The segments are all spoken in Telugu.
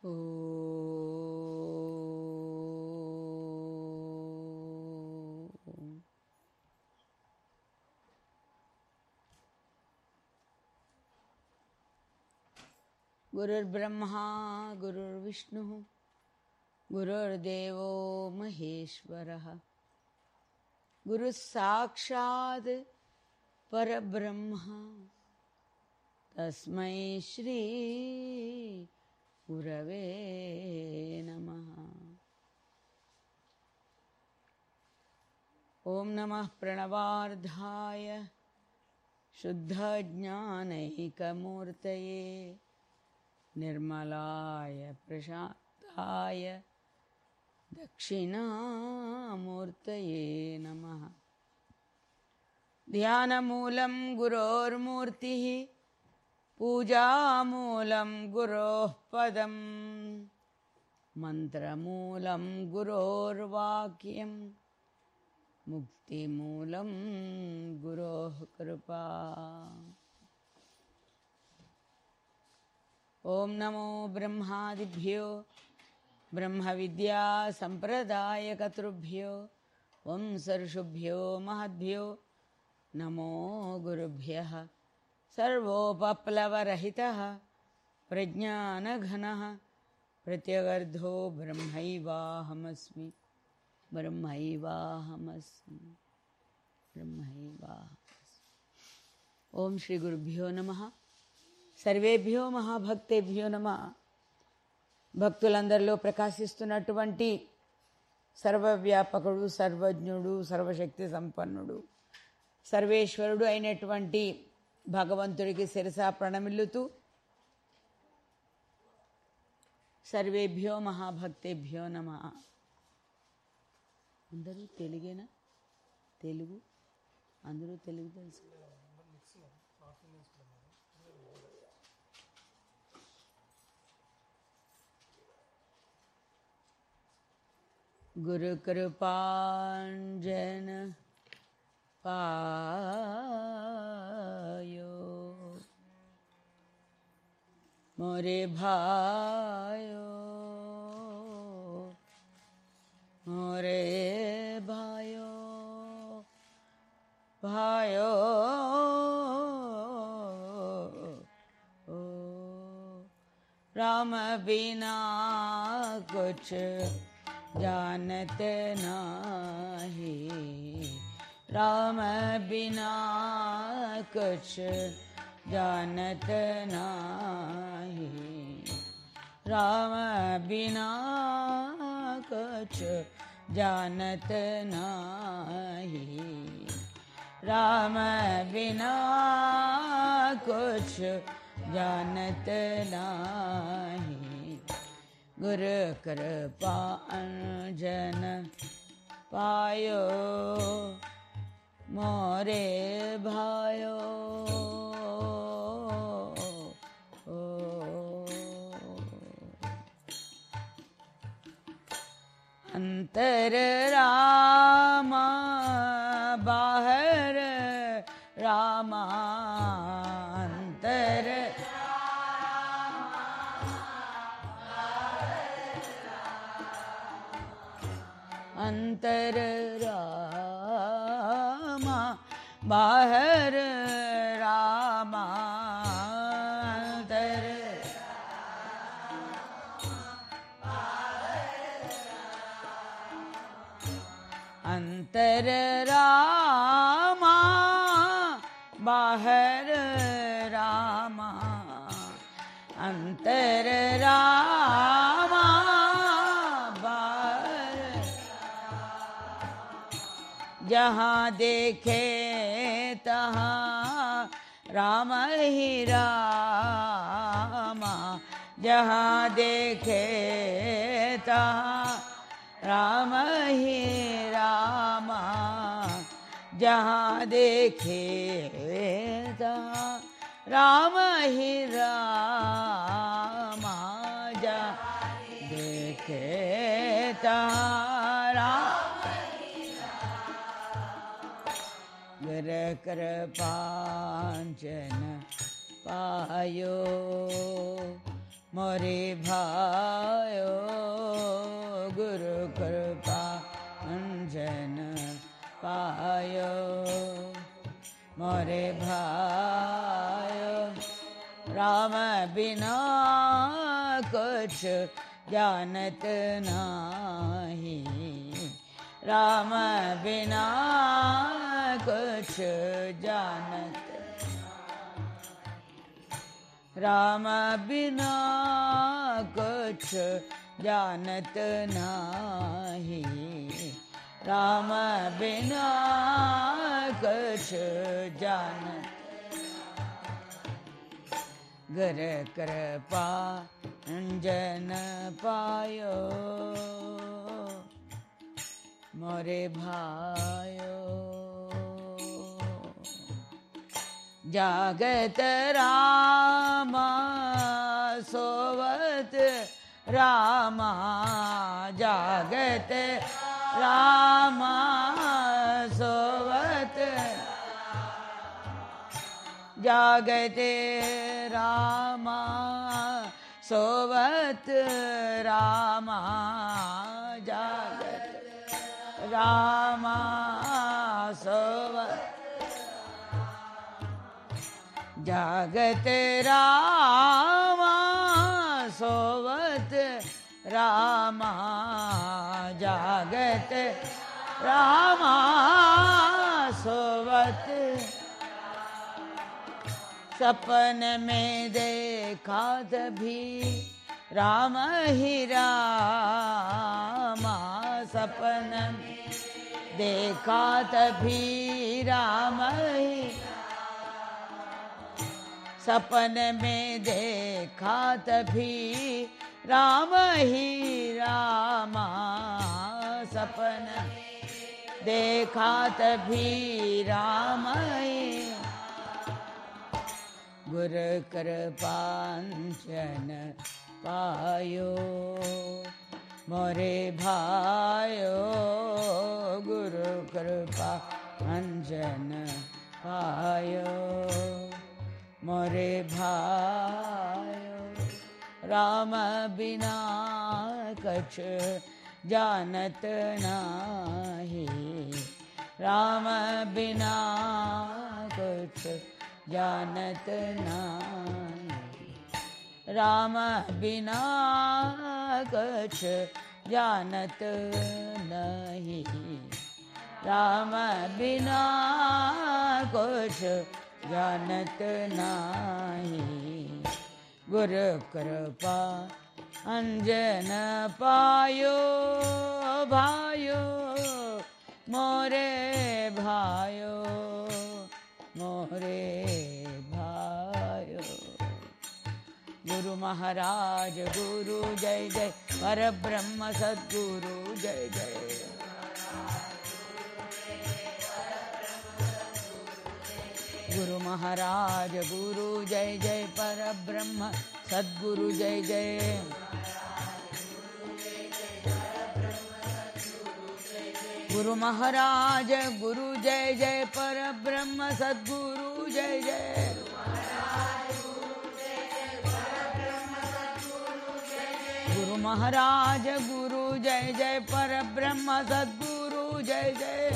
ఓం. गुरुर्ब्रह्मा गुरुर्विष्णुः गुरुर्देवो महेश्वरः गुरुः साक्षात् परब्रह्म तस्मै श्री गुरवे नमः ॐ नमः प्रणवार्धाय शुद्धज्ञानैकमूर्तये निर्मलाय प्रशान्ताय दक्षिणामूर्तये नमः ध्यानमूलं गुरोर्मूर्तिः पूजामूलं गुरोः पदम् मन्त्रमूलं गुरोर्वाक्यम् मुक्तिमूलं गुरोः कृपा ॐ नमो ब्रह्मादिभ्यो ब्रह्मविद्यासम्प्रदायकतृभ्यो वंसर्षुभ्यो महद्भ्यो नमो गुरुभ्यः सर्वोपप्लवरहितः प्रज्ञानघनः प्रत्यगर्धो ब्रह्मैवाहमस्मि ब्रह्मैवाहमस्मि ब्रह्मैवाहमस्मि ఓం శ్రీ గురుభ్యో నమ సర్వేభ్యో మహాభక్తేభ్యో నమ భక్తులందరిలో ప్రకాశిస్తున్నటువంటి సర్వవ్యాపకుడు సర్వజ్ఞుడు సర్వశక్తి సంపన్నుడు సర్వేశ్వరుడు అయినటువంటి భగవంతుడికి శిరసా ప్రణమిల్లుతూ సర్వేభ్యో మహాభక్తేభ్యో నమ అందరూ తెలుగేనా తెలుగు అందరూ తెలుగు తెలుసు गुरुकृपाञ्जन पायो मोरे भायो मोरे भायो भायो ओ राम बिना कुछ जानत नाही राम बिना कुछ जानत नाही राम बिना कुछ जानत नाही राम बिना कुछ जानत नाही गुरु कृपा अंजन पायो मोरे भायो ओ अंतर रामा बाहर रामा अंतर अंतर रामा बाहर रामा अंतर अंतर रामा बाहर रामा अंतर रामा बाहर जहाँ देखे तहाँ राम ही रामा जहाँ देखे तहाँ राम ही रामा जहाँ देखे तहाँ राम ही रामा जहाँ देखे तहाँ राम गुर कृपांचन पायो मोरे भायो गुरु कृपा अंजन पायो मोरे भायो राम बिना कुछ जानत नाही राम बिना कुछ जानत राम बिना कुछ जानत नाही राम बिना कुछ जानत गर कृपा अंजन पायो मोरे भायो जागत रामा सोवत रामा जागत रामा सोवत जागते रामा सोवत रामा जागत रामा सोवत जागत रामा सोवत रामा जागत रामा सोवत सपन में देखा तभी राम ही रामा सपन में देखा तभी राम ही सपन में देखा तभी राम ही रामा सपन देखा तभी राम ही गुर कृपांचन पायो मोरे भायो गुरु कृपा अंजन पायो मोरे भायो राम बिना कछ जानत नाही राम बिना कुछ जानत नाही राम बिना कुछ जानत नहीं राम बिना कुछ जानत नाही गुरु कृपा अंजन पायो भायो मोरे भायो मोरे भायो गुरु महाराज गुरु जय जय पर ब्रह्म सद्गुरु जय जय गुरु महाराज गुरु जय जय पर ब्रह्म सद्गुरु जय जय गुरु महाराज गुरु जय जय पर ब्रह्म सद्गुरु जय जय गुरु महाराज गुरु जय जय पर ब्रह्म सद्गुरु जय जय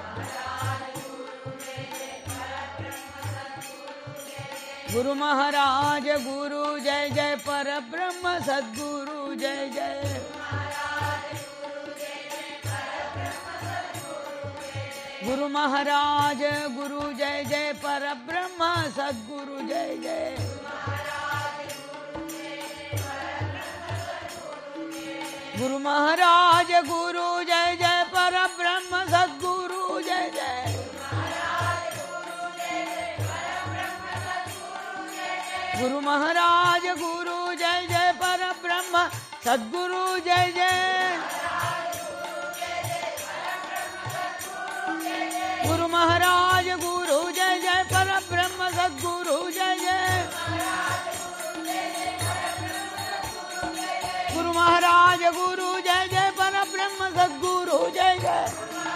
गुरु महाराज गुरु जय जय पर ब्रह्म सद्गुरु जय जय गुरु महाराज गुरु जय जय पर ब्रह्म सद्गुरु जय जय गुरु महाराज गुरु जय जय पर ब्रह्म सद्गुरु जय जय गुरु महाराज गुरु जय जय पर ब्रह्म सद्गुरु जय जय गुरु महाराज गुरु जय जय पर ब्रह्म सद्गुरु जय जय गुरु महाराज गुरु जय जय पर ब्रह्म सद्गुरु जय जय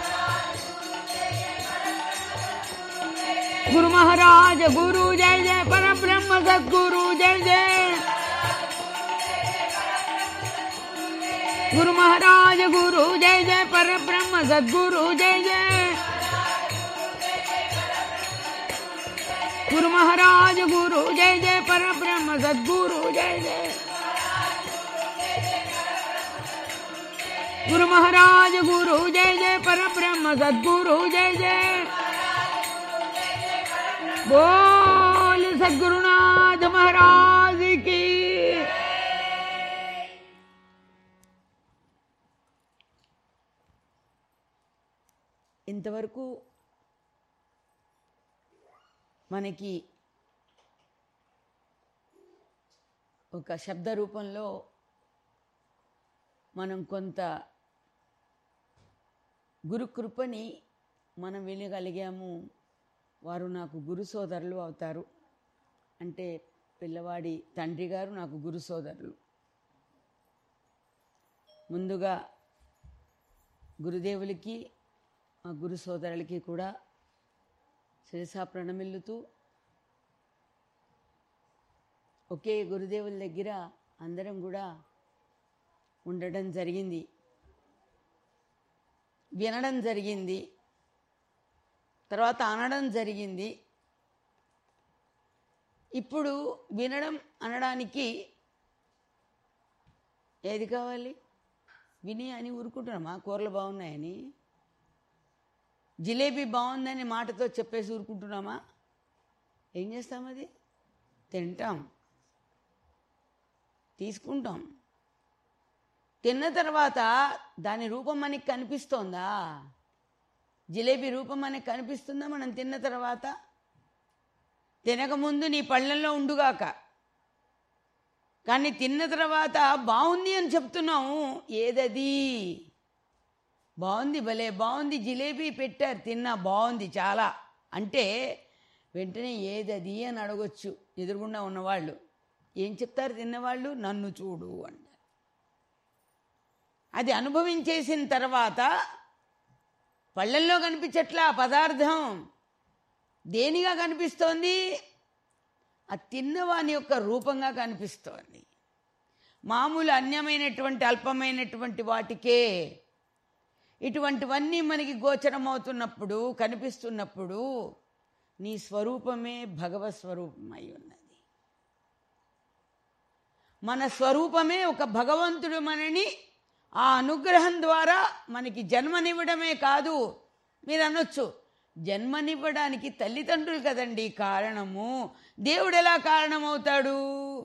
गुरु महाराज गुरु जय जय पर ब्रह्म सद्गुरु जय जय गुरु महाराज गुरु जय जय पर ब्रह्म सद्गुरु जय जय गुरु महाराज गुरु जय जय पर ब्रह्म सद्गुरु जय जय गुरु महाराज गुरु जय जय पर ब्रह्म सद्गुरु जय जय बोल सद्गुरुनाथ महाराज की ఇంతవరకు మనకి ఒక శబ్ద రూపంలో మనం కొంత గురు కృపని మనం వినగలిగాము వారు నాకు గురు సోదరులు అవుతారు అంటే పిల్లవాడి తండ్రి గారు నాకు గురు సోదరులు ముందుగా గురుదేవులకి మా గురు సోదరులకి కూడా శిరసా ప్రణమిల్లుతూ ఒకే గురుదేవుల దగ్గర అందరం కూడా ఉండడం జరిగింది వినడం జరిగింది తర్వాత అనడం జరిగింది ఇప్పుడు వినడం అనడానికి ఏది కావాలి విని అని ఊరుకుంటున్నామా కూరలు బాగున్నాయని జిలేబీ బాగుందని మాటతో చెప్పేసి ఊరుకుంటున్నామా ఏం చేస్తాం అది తింటాం తీసుకుంటాం తిన్న తర్వాత దాని రూపం మనకి కనిపిస్తోందా జిలేబీ రూపం మనకి కనిపిస్తుందా మనం తిన్న తర్వాత తినకముందు నీ పళ్ళల్లో ఉండుగాక కానీ తిన్న తర్వాత బాగుంది అని చెప్తున్నావు ఏదది బాగుంది భలే బాగుంది జిలేబీ పెట్టారు తిన్నా బాగుంది చాలా అంటే వెంటనే ఏదది అని అడగొచ్చు ఎదురుగుండా ఉన్నవాళ్ళు ఏం చెప్తారు తిన్నవాళ్ళు నన్ను చూడు అంటారు అది అనుభవించేసిన తర్వాత పళ్ళల్లో కనిపించట్లా ఆ పదార్థం దేనిగా కనిపిస్తోంది ఆ తిన్నవాని యొక్క రూపంగా కనిపిస్తోంది మామూలు అన్యమైనటువంటి అల్పమైనటువంటి వాటికే ఇటువంటివన్నీ మనకి గోచరమవుతున్నప్పుడు కనిపిస్తున్నప్పుడు నీ స్వరూపమే భగవత్ స్వరూపమై ఉన్నది మన స్వరూపమే ఒక భగవంతుడు మనని ఆ అనుగ్రహం ద్వారా మనకి జన్మనివ్వడమే కాదు మీరు అనొచ్చు జన్మనివ్వడానికి తల్లిదండ్రులు కదండి కారణము దేవుడు ఎలా కారణమవుతాడు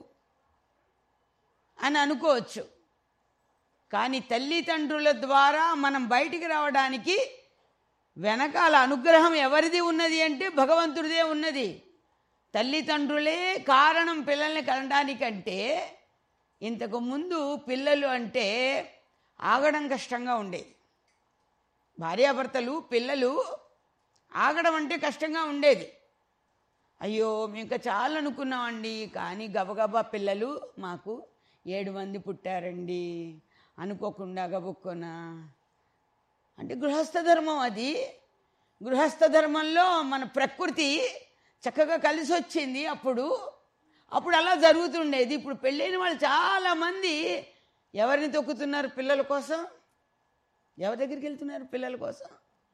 అని అనుకోవచ్చు కానీ తల్లిదండ్రుల ద్వారా మనం బయటికి రావడానికి వెనకాల అనుగ్రహం ఎవరిది ఉన్నది అంటే భగవంతుడిదే ఉన్నది తల్లిదండ్రులే కారణం పిల్లల్ని కనడానికంటే ఇంతకు ముందు పిల్లలు అంటే ఆగడం కష్టంగా ఉండేది భార్యాభర్తలు పిల్లలు ఆగడం అంటే కష్టంగా ఉండేది అయ్యో మేము ఇంకా చాలా అనుకున్నామండి కానీ గబగబా పిల్లలు మాకు ఏడు మంది పుట్టారండి అనుకోకుండా గబుక్కున అంటే గృహస్థ ధర్మం అది గృహస్థ ధర్మంలో మన ప్రకృతి చక్కగా కలిసి వచ్చింది అప్పుడు అప్పుడు అలా జరుగుతుండేది ఇప్పుడు పెళ్ళైన వాళ్ళు చాలామంది ఎవరిని తొక్కుతున్నారు పిల్లల కోసం ఎవరి దగ్గరికి వెళ్తున్నారు పిల్లల కోసం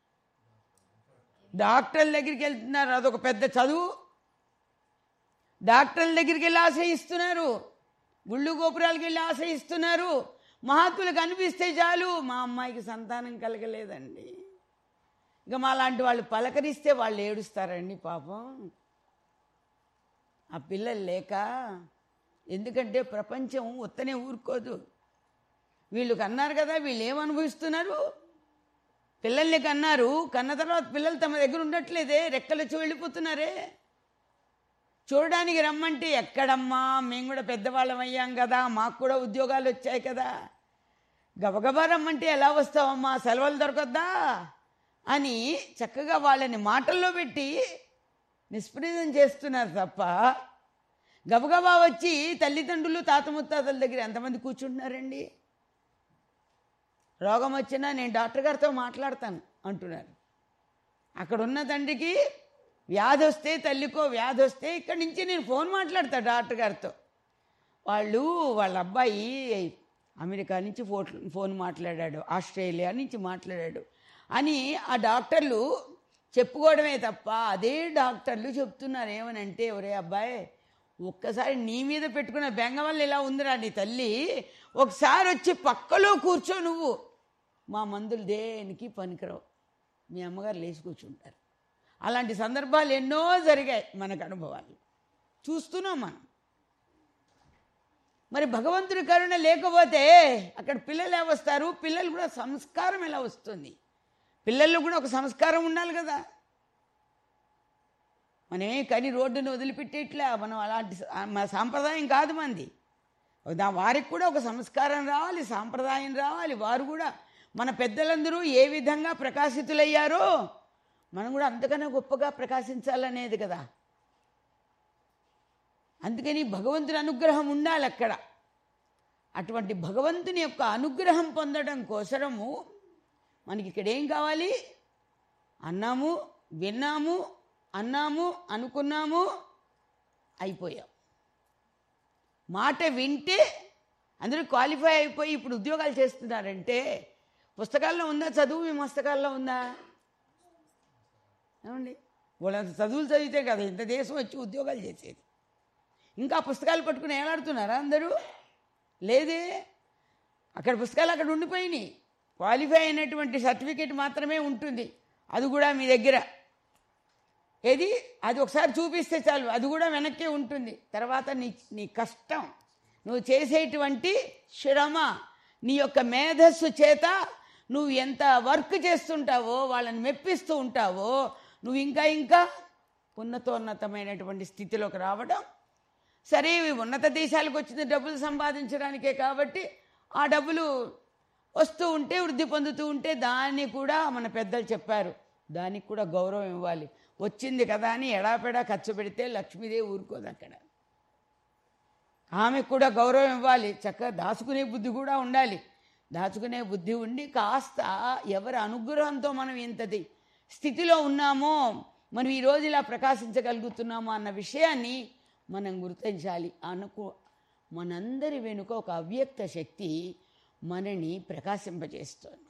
డాక్టర్ల దగ్గరికి వెళ్తున్నారు అదొక పెద్ద చదువు డాక్టర్ల దగ్గరికి వెళ్ళి ఆశ్రయిస్తున్నారు గుళ్ళు గోపురాలకు వెళ్ళి ఆశ్రయిస్తున్నారు మహాత్ములు కనిపిస్తే చాలు మా అమ్మాయికి సంతానం కలగలేదండి ఇక మా లాంటి వాళ్ళు పలకరిస్తే వాళ్ళు ఏడుస్తారండి పాపం ఆ పిల్లలు లేక ఎందుకంటే ప్రపంచం ఉత్తనే ఊరుకోదు వీళ్ళు కన్నారు కదా వీళ్ళు ఏం అనుభవిస్తున్నారు పిల్లల్ని కన్నారు కన్న తర్వాత పిల్లలు తమ దగ్గర ఉండట్లేదే రెక్కలొచ్చి వెళ్ళిపోతున్నారే చూడడానికి రమ్మంటే ఎక్కడమ్మా మేము కూడా పెద్దవాళ్ళం అయ్యాం కదా మాకు కూడా ఉద్యోగాలు వచ్చాయి కదా గబగబా రమ్మంటే ఎలా వస్తావమ్మా సెలవులు దొరకద్దా అని చక్కగా వాళ్ళని మాటల్లో పెట్టి నిష్ప్రయోజనం చేస్తున్నారు తప్ప గబగబా వచ్చి తల్లిదండ్రులు తాత ముత్తాతల దగ్గర ఎంతమంది కూర్చుంటున్నారండి రోగం వచ్చినా నేను డాక్టర్ గారితో మాట్లాడతాను అంటున్నారు అక్కడ ఉన్న తండ్రికి వ్యాధి వస్తే తల్లికో వ్యాధి వస్తే ఇక్కడి నుంచి నేను ఫోన్ మాట్లాడతా డాక్టర్ గారితో వాళ్ళు వాళ్ళ అబ్బాయి అమెరికా నుంచి ఫోన్ ఫోన్ మాట్లాడాడు ఆస్ట్రేలియా నుంచి మాట్లాడాడు అని ఆ డాక్టర్లు చెప్పుకోవడమే తప్ప అదే డాక్టర్లు చెప్తున్నారు ఏమనంటే ఒరే అబ్బాయి ఒక్కసారి నీ మీద పెట్టుకున్న బెంగ వల్ల ఇలా ఉందిరా నీ తల్లి ఒకసారి వచ్చి పక్కలో కూర్చో నువ్వు మా మందులు దేనికి పనికిరావు మీ అమ్మగారు లేచి కూర్చుంటారు అలాంటి సందర్భాలు ఎన్నో జరిగాయి మనకు అనుభవాలు చూస్తున్నాం మనం మరి భగవంతుడి కరుణ లేకపోతే అక్కడ పిల్లలు ఎలా వస్తారు పిల్లలు కూడా సంస్కారం ఎలా వస్తుంది పిల్లల్లో కూడా ఒక సంస్కారం ఉండాలి కదా మనమే కని రోడ్డును వదిలిపెట్టేట్లా మనం అలాంటి స- మన సాంప్రదాయం కాదు మంది దా వారికి కూడా ఒక సంస్కారం రావాలి సాంప్రదాయం రావాలి వారు కూడా మన పెద్దలందరూ ఏ విధంగా ప్రకాశితులయ్యారో మనం కూడా అంతకన్నా గొప్పగా ప్రకాశించాలనేది కదా అందుకని భగవంతుని అనుగ్రహం ఉండాలి అక్కడ అటువంటి భగవంతుని యొక్క అనుగ్రహం పొందడం కోసరము మనకి ఇక్కడ ఏం కావాలి అన్నాము విన్నాము అన్నాము అనుకున్నాము అయిపోయాం మాట వింటే అందరూ క్వాలిఫై అయిపోయి ఇప్పుడు ఉద్యోగాలు చేస్తున్నారంటే పుస్తకాల్లో ఉందా చదువు మీ పుస్తకాల్లో ఉందా ఏమండి వాళ్ళంత చదువులు చదివితే కదా ఇంత దేశం వచ్చి ఉద్యోగాలు చేసేది ఇంకా పుస్తకాలు పట్టుకుని ఏలాడుతున్నారా అందరూ లేదే అక్కడ పుస్తకాలు అక్కడ ఉండిపోయినాయి క్వాలిఫై అయినటువంటి సర్టిఫికేట్ మాత్రమే ఉంటుంది అది కూడా మీ దగ్గర ఏది అది ఒకసారి చూపిస్తే చాలు అది కూడా వెనక్కే ఉంటుంది తర్వాత నీ నీ కష్టం నువ్వు చేసేటువంటి శ్రమ నీ యొక్క మేధస్సు చేత నువ్వు ఎంత వర్క్ చేస్తుంటావో వాళ్ళని మెప్పిస్తూ ఉంటావో నువ్వు ఇంకా ఇంకా ఉన్నతోన్నతమైనటువంటి స్థితిలోకి రావడం సరే ఇవి ఉన్నత దేశాలకు వచ్చిన డబ్బులు సంపాదించడానికే కాబట్టి ఆ డబ్బులు వస్తూ ఉంటే వృద్ధి పొందుతూ ఉంటే దాన్ని కూడా మన పెద్దలు చెప్పారు దానికి కూడా గౌరవం ఇవ్వాలి వచ్చింది కదా అని ఎడాపెడా ఖర్చు పెడితే లక్ష్మీదేవి ఊరుకోదు అక్కడ ఆమెకు కూడా గౌరవం ఇవ్వాలి చక్కగా దాచుకునే బుద్ధి కూడా ఉండాలి దాచుకునే బుద్ధి ఉండి కాస్త ఎవరి అనుగ్రహంతో మనం ఇంతది స్థితిలో ఉన్నామో మనం ఈరోజు ఇలా ప్రకాశించగలుగుతున్నామో అన్న విషయాన్ని మనం గుర్తించాలి అనుకో మనందరి వెనుక ఒక అవ్యక్త శక్తి మనని ప్రకాశింపజేస్తోంది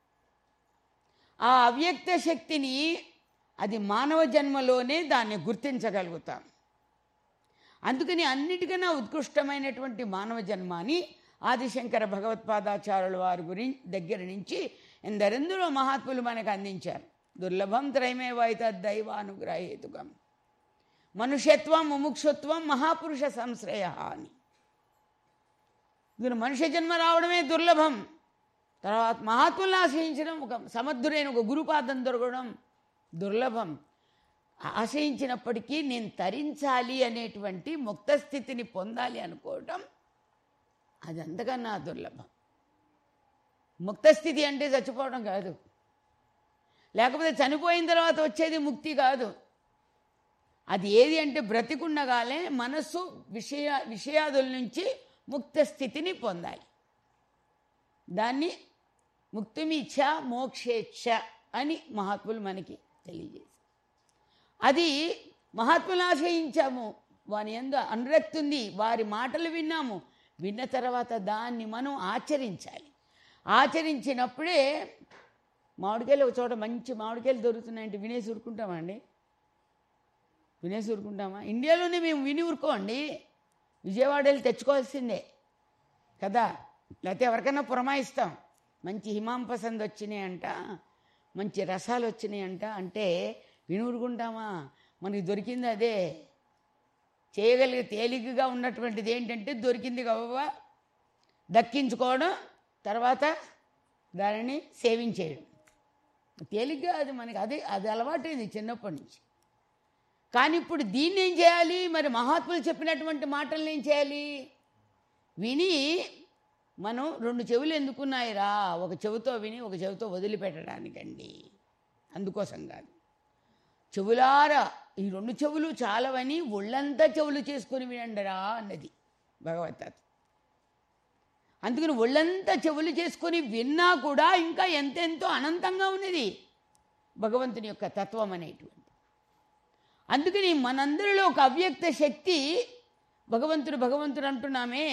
ఆ అవ్యక్త శక్తిని అది మానవ జన్మలోనే దాన్ని గుర్తించగలుగుతాం అందుకని అన్నిటికన్నా ఉత్కృష్టమైనటువంటి మానవ జన్మ అని ఆదిశంకర భగవత్పాదాచార్యుల వారి గురి దగ్గర నుంచి ఎందరెందరో మహాత్ములు మనకు అందించారు దుర్లభం త్రైమేవైత దైవానుగ్రహేతుకం మనుష్యత్వం ముముక్షుత్వం మహాపురుష సంశ్రయ అని దీని మనుష్య జన్మ రావడమే దుర్లభం తర్వాత మహాత్ములను ఆశ్రయించడం ఒక సమర్థుడైన ఒక గురుపాదం దొరకడం దుర్లభం ఆశ్రయించినప్పటికీ నేను తరించాలి అనేటువంటి ముక్త స్థితిని పొందాలి అనుకోవటం అది అంతకన్నా దుర్లభం ముక్త స్థితి అంటే చచ్చిపోవడం కాదు లేకపోతే చనిపోయిన తర్వాత వచ్చేది ముక్తి కాదు అది ఏది అంటే బ్రతికుండగానే మనస్సు విషయ విషయాదుల నుంచి ముక్త స్థితిని పొందాలి దాన్ని ముక్తిమిచ్ఛ మోక్షేచ్ఛ అని మహాత్ములు మనకి తెలియజేశారు అది మహాత్ములు ఆశ్రయించాము వాని ఎందు అనురక్తి ఉంది వారి మాటలు విన్నాము విన్న తర్వాత దాన్ని మనం ఆచరించాలి ఆచరించినప్పుడే మామిడికాయలు ఒక చోట మంచి మామిడికాయలు దొరుకుతున్నాయంటే వినేసి ఊరుకుంటామండి వినేసి ఊరుకుంటామా ఇండియాలోనే మేము విని ఊరుకోండి విజయవాడ వెళ్ళి తెచ్చుకోవాల్సిందే కదా లేకపోతే ఎవరికైనా పురమాయిస్తాం మంచి హిమాం పసంద్ వచ్చినాయంట మంచి రసాలు వచ్చినాయంట అంటే విని ఊరుకుంటామా మనకి దొరికింది అదే చేయగలిగే తేలికగా ఉన్నటువంటిది ఏంటంటే దొరికింది కవ్వ దక్కించుకోవడం తర్వాత దానిని సేవించేయడం తేలిగ్గా అది మనకి అదే అది అలవాటైంది చిన్నప్పటి నుంచి కానీ ఇప్పుడు దీన్ని ఏం చేయాలి మరి మహాత్ములు చెప్పినటువంటి మాటలను ఏం చేయాలి విని మనం రెండు చెవులు ఎందుకున్నాయిరా ఒక చెవితో విని ఒక చెవితో వదిలిపెట్టడానికండి అందుకోసం కాదు చెవులారా ఈ రెండు చెవులు చాలవని ఒళ్ళంతా చెవులు చేసుకొని వినండిరా అన్నది భగవద్గీత అందుకని ఒళ్ళంతా చెవులు చేసుకొని విన్నా కూడా ఇంకా ఎంతెంతో అనంతంగా ఉన్నది భగవంతుని యొక్క తత్వం అనేటువంటి అందుకని మనందరిలో ఒక అవ్యక్త శక్తి భగవంతుడు భగవంతుడు అంటున్నామే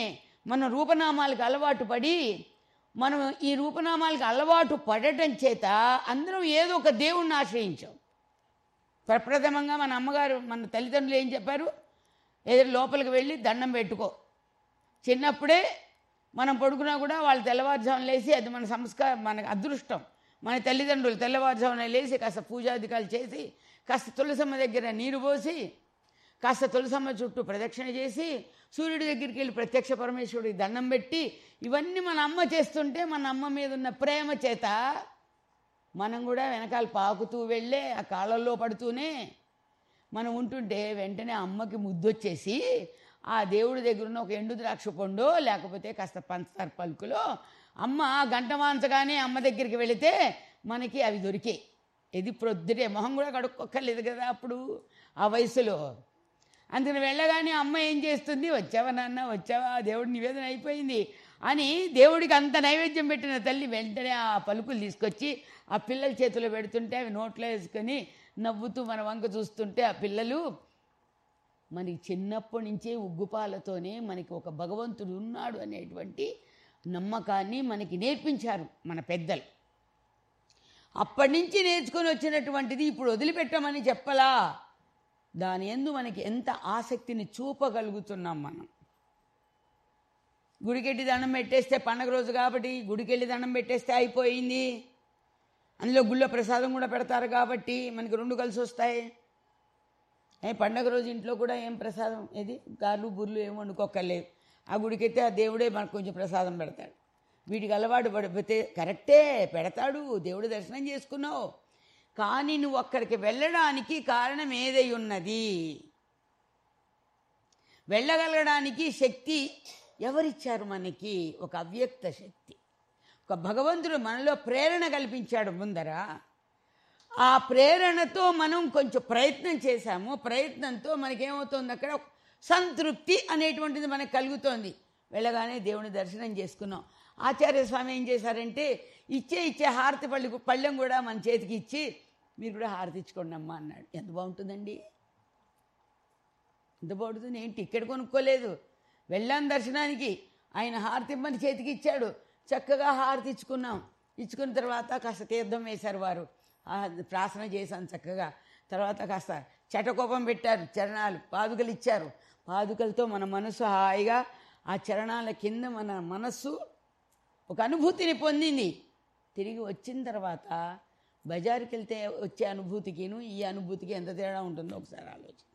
మనం రూపనామాలకు అలవాటు పడి మనం ఈ రూపనామాలకు అలవాటు పడటం చేత అందరం ఏదో ఒక దేవుణ్ణి ఆశ్రయించాం ప్రప్రథమంగా మన అమ్మగారు మన తల్లిదండ్రులు ఏం చెప్పారు ఏదో లోపలికి వెళ్ళి దండం పెట్టుకో చిన్నప్పుడే మనం పడుకున్నా కూడా వాళ్ళు తెల్లవారుజామున లేచి అది మన సంస్కారం మన అదృష్టం మన తల్లిదండ్రులు తెల్లవారుజామున లేచి కాస్త పూజాధికాలు చేసి కాస్త తులసమ్మ దగ్గర నీరు పోసి కాస్త తులసమ్మ చుట్టూ ప్రదక్షిణ చేసి సూర్యుడి దగ్గరికి వెళ్ళి ప్రత్యక్ష పరమేశ్వరుడికి దండం పెట్టి ఇవన్నీ మన అమ్మ చేస్తుంటే మన అమ్మ మీద ఉన్న ప్రేమ చేత మనం కూడా వెనకాల పాకుతూ వెళ్ళే ఆ కాళ్ళల్లో పడుతూనే మనం ఉంటుంటే వెంటనే అమ్మకి ముద్దొచ్చేసి ఆ దేవుడి దగ్గర ఉన్న ఒక ఎండు ద్రాక్ష పండు లేకపోతే కాస్త పంచదార పలుకులో అమ్మ గంట మాంచగానే అమ్మ దగ్గరికి వెళితే మనకి అవి దొరికాయి ఇది ప్రొద్దుటే మొహం కూడా కడుక్కోక్కర్లేదు కదా అప్పుడు ఆ వయసులో అందుకని వెళ్ళగానే అమ్మ ఏం చేస్తుంది వచ్చావా నాన్న వచ్చావా దేవుడి నివేదన అయిపోయింది అని దేవుడికి అంత నైవేద్యం పెట్టిన తల్లి వెంటనే ఆ పలుకులు తీసుకొచ్చి ఆ పిల్లల చేతిలో పెడుతుంటే అవి నోట్లో వేసుకొని నవ్వుతూ మన వంక చూస్తుంటే ఆ పిల్లలు మనకి చిన్నప్పటి నుంచే ఉగ్గుపాలతోనే మనకి ఒక భగవంతుడు ఉన్నాడు అనేటువంటి నమ్మకాన్ని మనకి నేర్పించారు మన పెద్దలు అప్పటి నుంచి నేర్చుకొని వచ్చినటువంటిది ఇప్పుడు వదిలిపెట్టమని చెప్పలా దాని ఎందు మనకి ఎంత ఆసక్తిని చూపగలుగుతున్నాం మనం గుడికెళ్ళి దండం పెట్టేస్తే పండగ రోజు కాబట్టి గుడికెళ్ళి దండం పెట్టేస్తే అయిపోయింది అందులో గుళ్ళో ప్రసాదం కూడా పెడతారు కాబట్టి మనకి రెండు కలిసి వస్తాయి ఏ పండగ రోజు ఇంట్లో కూడా ఏం ప్రసాదం ఏది గార్లు బుర్లు ఏం వండుకోక్కర్లేదు ఆ గుడికైతే ఆ దేవుడే మనకు కొంచెం ప్రసాదం పెడతాడు వీటికి అలవాటు పడిపోతే కరెక్టే పెడతాడు దేవుడి దర్శనం చేసుకున్నావు కానీ నువ్వు అక్కడికి వెళ్ళడానికి కారణం ఏదై ఉన్నది వెళ్ళగలగడానికి శక్తి ఎవరిచ్చారు మనకి ఒక అవ్యక్త శక్తి ఒక భగవంతుడు మనలో ప్రేరణ కల్పించాడు ముందర ఆ ప్రేరణతో మనం కొంచెం ప్రయత్నం చేశాము ప్రయత్నంతో మనకేమవుతుంది అక్కడ సంతృప్తి అనేటువంటిది మనకు కలుగుతోంది వెళ్ళగానే దేవుని దర్శనం చేసుకున్నాం ఆచార్య స్వామి ఏం చేశారంటే ఇచ్చే ఇచ్చే హారతి పళ్ళు పళ్ళెం కూడా మన చేతికి ఇచ్చి మీరు కూడా హారతి ఇచ్చుకోండి అమ్మా అన్నాడు ఎంత బాగుంటుందండి ఎంత బాగుంటుంది ఏంటి టికెట్ కొనుక్కోలేదు వెళ్ళాం దర్శనానికి ఆయన హారతి ఇమ్మని చేతికి ఇచ్చాడు చక్కగా హారతి ఇచ్చుకున్నాం ఇచ్చుకున్న తర్వాత కాస్త తీర్థం వేశారు వారు ఆ ప్రార్థన చేశాను చక్కగా తర్వాత కాస్త చటకోపం పెట్టారు చరణాలు పాదుకలు ఇచ్చారు పాదుకలతో మన మనసు హాయిగా ఆ చరణాల కింద మన మనస్సు ఒక అనుభూతిని పొందింది తిరిగి వచ్చిన తర్వాత బజారుకి వెళ్తే వచ్చే అనుభూతికిను ఈ అనుభూతికి ఎంత తేడా ఉంటుందో ఒకసారి ఆలోచించు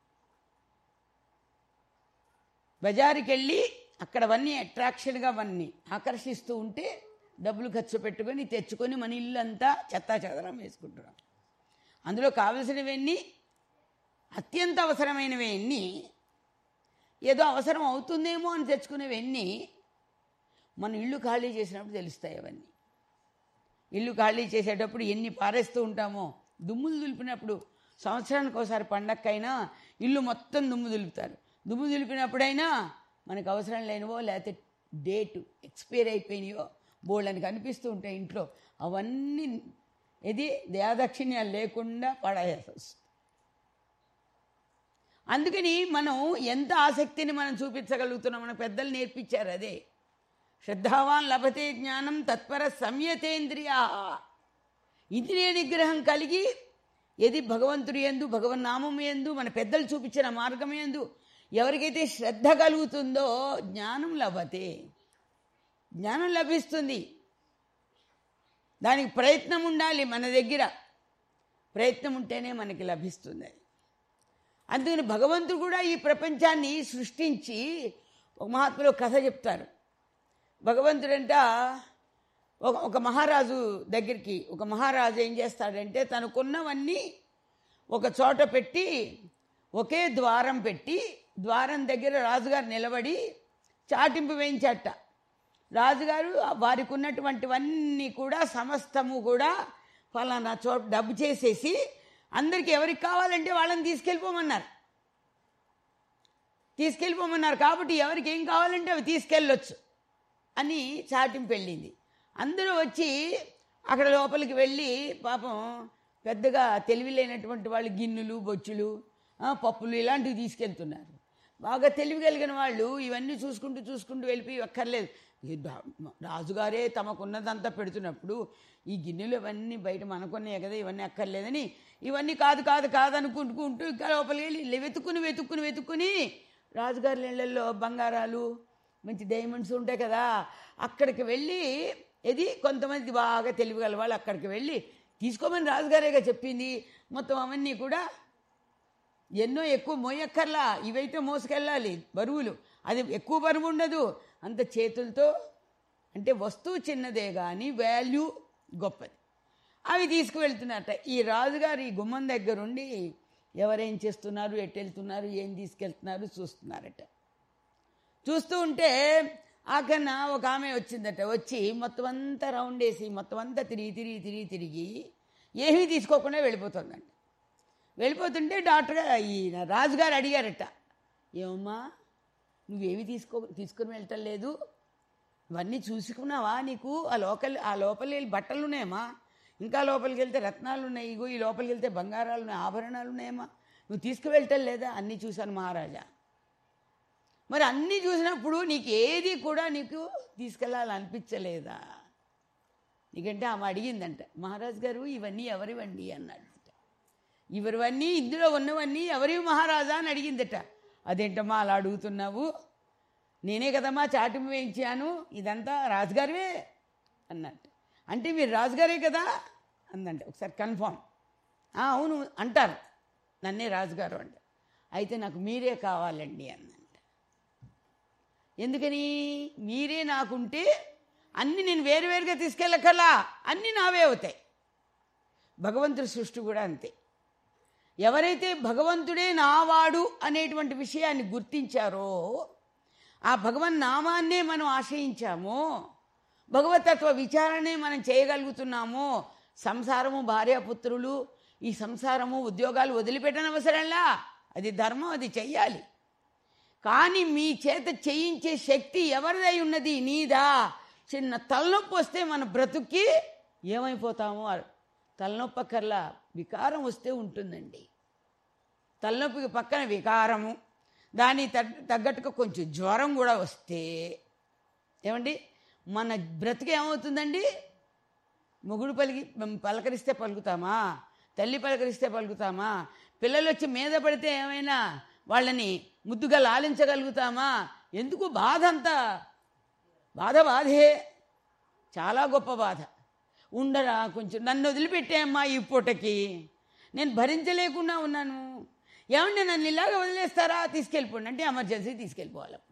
బజారుకి వెళ్ళి అక్కడవన్నీ అట్రాక్షన్గా అవన్నీ ఆకర్షిస్తూ ఉంటే డబ్బులు ఖర్చు పెట్టుకొని తెచ్చుకొని మన ఇల్లు అంతా చెత్తా చెదరం వేసుకుంటున్నాం అందులో కావలసినవన్నీ అత్యంత అవసరమైనవన్నీ ఏదో అవసరం అవుతుందేమో అని తెచ్చుకునేవన్నీ మన ఇల్లు ఖాళీ చేసినప్పుడు తెలుస్తాయి అవన్నీ ఇల్లు ఖాళీ చేసేటప్పుడు ఎన్ని పారేస్తూ ఉంటామో దుమ్ములు దులిపినప్పుడు సంవత్సరానికి ఒకసారి పండక్కైనా ఇల్లు మొత్తం దుమ్ము దులుపుతారు దుమ్ము దులిపినప్పుడైనా మనకు అవసరం లేనివో లేకపోతే డేటు ఎక్స్పైర్ అయిపోయినాయో బోళ్ళని కనిపిస్తూ ఉంటాయి ఇంట్లో అవన్నీ ఇది దయాదక్షిణ్యాలు లేకుండా పడేయాల్సి వస్తుంది అందుకని మనం ఎంత ఆసక్తిని మనం చూపించగలుగుతున్నాం మన పెద్దలు నేర్పించారు అదే శ్రద్ధావాన్ లభతే జ్ఞానం తత్పర సంయతేంద్రియా ఇంద్రియ నిగ్రహం కలిగి ఏది భగవంతుడి ఎందు భగవన్నామం ఎందు మన పెద్దలు చూపించిన మార్గం ఎందు ఎవరికైతే శ్రద్ధ కలుగుతుందో జ్ఞానం లభతే జ్ఞానం లభిస్తుంది దానికి ప్రయత్నం ఉండాలి మన దగ్గర ప్రయత్నం ఉంటేనే మనకి లభిస్తుంది అది అందుకని భగవంతుడు కూడా ఈ ప్రపంచాన్ని సృష్టించి ఒక మహాత్ములు ఒక కథ చెప్తారు భగవంతుడంట ఒక ఒక మహారాజు దగ్గరికి ఒక మహారాజు ఏం చేస్తాడంటే తనకున్నవన్నీ ఒక చోట పెట్టి ఒకే ద్వారం పెట్టి ద్వారం దగ్గర రాజుగారు నిలబడి చాటింపు వేయించట రాజుగారు వారికి ఉన్నటువంటివన్నీ కూడా సమస్తము కూడా ఫలానా చోట డబ్బు చేసేసి అందరికి ఎవరికి కావాలంటే వాళ్ళని తీసుకెళ్ళిపోమన్నారు తీసుకెళ్ళిపోమన్నారు కాబట్టి ఎవరికి ఏం కావాలంటే అవి తీసుకెళ్ళొచ్చు అని చాటింపు వెళ్ళింది అందరూ వచ్చి అక్కడ లోపలికి వెళ్ళి పాపం పెద్దగా తెలివి లేనటువంటి వాళ్ళు గిన్నెలు బొచ్చులు ఆ, పప్పులు ఇలాంటివి తీసుకెళ్తున్నారు బాగా తెలివి కలిగిన వాళ్ళు ఇవన్నీ చూసుకుంటూ చూసుకుంటూ వెళ్ళిపోయి అక్కర్లేదు ఈ రా- రాజుగారే తమకున్నదంతా పెడుతున్నప్పుడు ఈ గిన్నెలు ఇవన్నీ బయట మనకున్నాయి కదా ఇవన్నీ అక్కర్లేదని ఇవన్నీ కాదు కాదు కాదు అనుకుంటుకుంటూ ఇంకా లోపలికి వెళ్ళి ఇలా వెతుక్కుని వెతుక్కుని వెతుక్కుని రాజుగారి ఇళ్ళల్లో బంగారాలు మంచి డైమండ్స్ ఉంటాయి కదా అక్కడికి వెళ్ళి ఇది కొంతమంది బాగా తెలివి గల వాళ్ళు అక్కడికి వెళ్ళి తీసుకోమని రాజుగారేగా చెప్పింది మొత్తం అవన్నీ కూడా ఎన్నో ఎక్కువ మోయక్కర్లా ఇవైతే మోసుకెళ్ళాలి బరువులు అది ఎక్కువ బరువు ఉండదు అంత చేతులతో అంటే వస్తువు చిన్నదే కానీ వాల్యూ గొప్పది అవి తీసుకువెళ్తున్నట్ట ఈ రాజుగారు ఈ గుమ్మం దగ్గరుండి ఎవరేం చేస్తున్నారు ఎటు వెళ్తున్నారు ఏం తీసుకెళ్తున్నారు చూస్తున్నారట చూస్తూ ఉంటే ఆఖరిన ఒక ఆమె వచ్చిందట వచ్చి మొత్తం అంతా రౌండ్ వేసి మొత్తం అంతా తిరిగి తిరిగి తిరిగి తిరిగి ఏమీ తీసుకోకుండా వెళ్ళిపోతుందంట వెళ్ళిపోతుంటే డాక్టర్ గా- ఈ రాజుగారు అడిగారట ఏమమ్మా నువ్వేమి తీసుకో తీసుకుని వెళ్ళటం లేదు ఇవన్నీ చూసుకున్నావా నీకు ఆ లోకల్ ఆ లోపలి వెళ్ళి బట్టలు ఉన్నాయమ్మా ఇంకా లోపలికి వెళ్తే రత్నాలు ఉన్నాయి ఇగో ఈ లోపలికి వెళ్తే బంగారాలు ఉన్నాయి ఆభరణాలు ఉన్నాయమ్మా నువ్వు తీసుకువెళ్ళటం లేదా అన్నీ చూశాను మహారాజా మరి అన్నీ చూసినప్పుడు నీకు ఏది కూడా నీకు తీసుకెళ్ళాలనిపించలేదా నీకంటే ఆమె అడిగిందంట మహారాజు గారు ఇవన్నీ ఎవరివండి అన్నాడు ఇవరివన్నీ ఇందులో ఉన్నవన్నీ ఎవరి మహారాజా అని అడిగిందట అదేంటమ్మా అలా అడుగుతున్నావు నేనే కదమ్మా చాటు వేయించాను ఇదంతా రాజుగారివే అన్నట్టు అంటే మీరు రాజుగారే కదా అందంట ఒకసారి కన్ఫామ్ "ఆ, అవును అంటారు నన్నే రాజుగారు అంట అయితే నాకు మీరే కావాలండి అందంట ఎందుకని మీరే నాకుంటే అన్ని నేను వేరువేరుగా తీసుకెళ్ళకల్లా అన్నీ నావే అవుతాయి భగవంతుడి సృష్టి కూడా అంతే ఎవరైతే భగవంతుడే నావాడు అనేటువంటి విషయాన్ని గుర్తించారో ఆ భగవన్ నామాన్నే మనం ఆశ్రయించామో భగవతత్వ విచారణే మనం చేయగలుగుతున్నామో సంసారము భార్యాపుత్రులు ఈ సంసారము ఉద్యోగాలు వదిలిపెట్టనవసరంలా అది ధర్మం అది చెయ్యాలి కానీ మీ చేత చేయించే శక్తి ఎవరిదై ఉన్నది నీదా చిన్న తలనొప్పి వస్తే మన బ్రతుక్కి ఏమైపోతామో తలనొప్పకల్లా వికారం వస్తే ఉంటుందండి తలనొప్పికి పక్కన వికారము దాని తగ్గ- తగ్గట్టుగా కొంచెం జ్వరం కూడా వస్తే ఏమండి మన బ్రతుకు ఏమవుతుందండి మొగుడు పలికి పలకరిస్తే పలుకుతామా తల్లి పలకరిస్తే పలుకుతామా పిల్లలు వచ్చి మీద పడితే ఏమైనా వాళ్ళని ముద్దుగా లాలించగలుగుతామా ఎందుకు బాధ అంతా బాధ బాధే చాలా గొప్ప బాధ ఉండరా కొంచెం నన్ను వదిలిపెట్టేయమ్మా ఈ పూటకి నేను భరించలేకుండా ఉన్నాను ఏమండి నన్ను ఇలాగ వదిలేస్తారా తీసుకెళ్ళిపోండి అంటే ఎమర్జెన్సీ తీసుకెళ్ళిపోవాలి అప్పుడు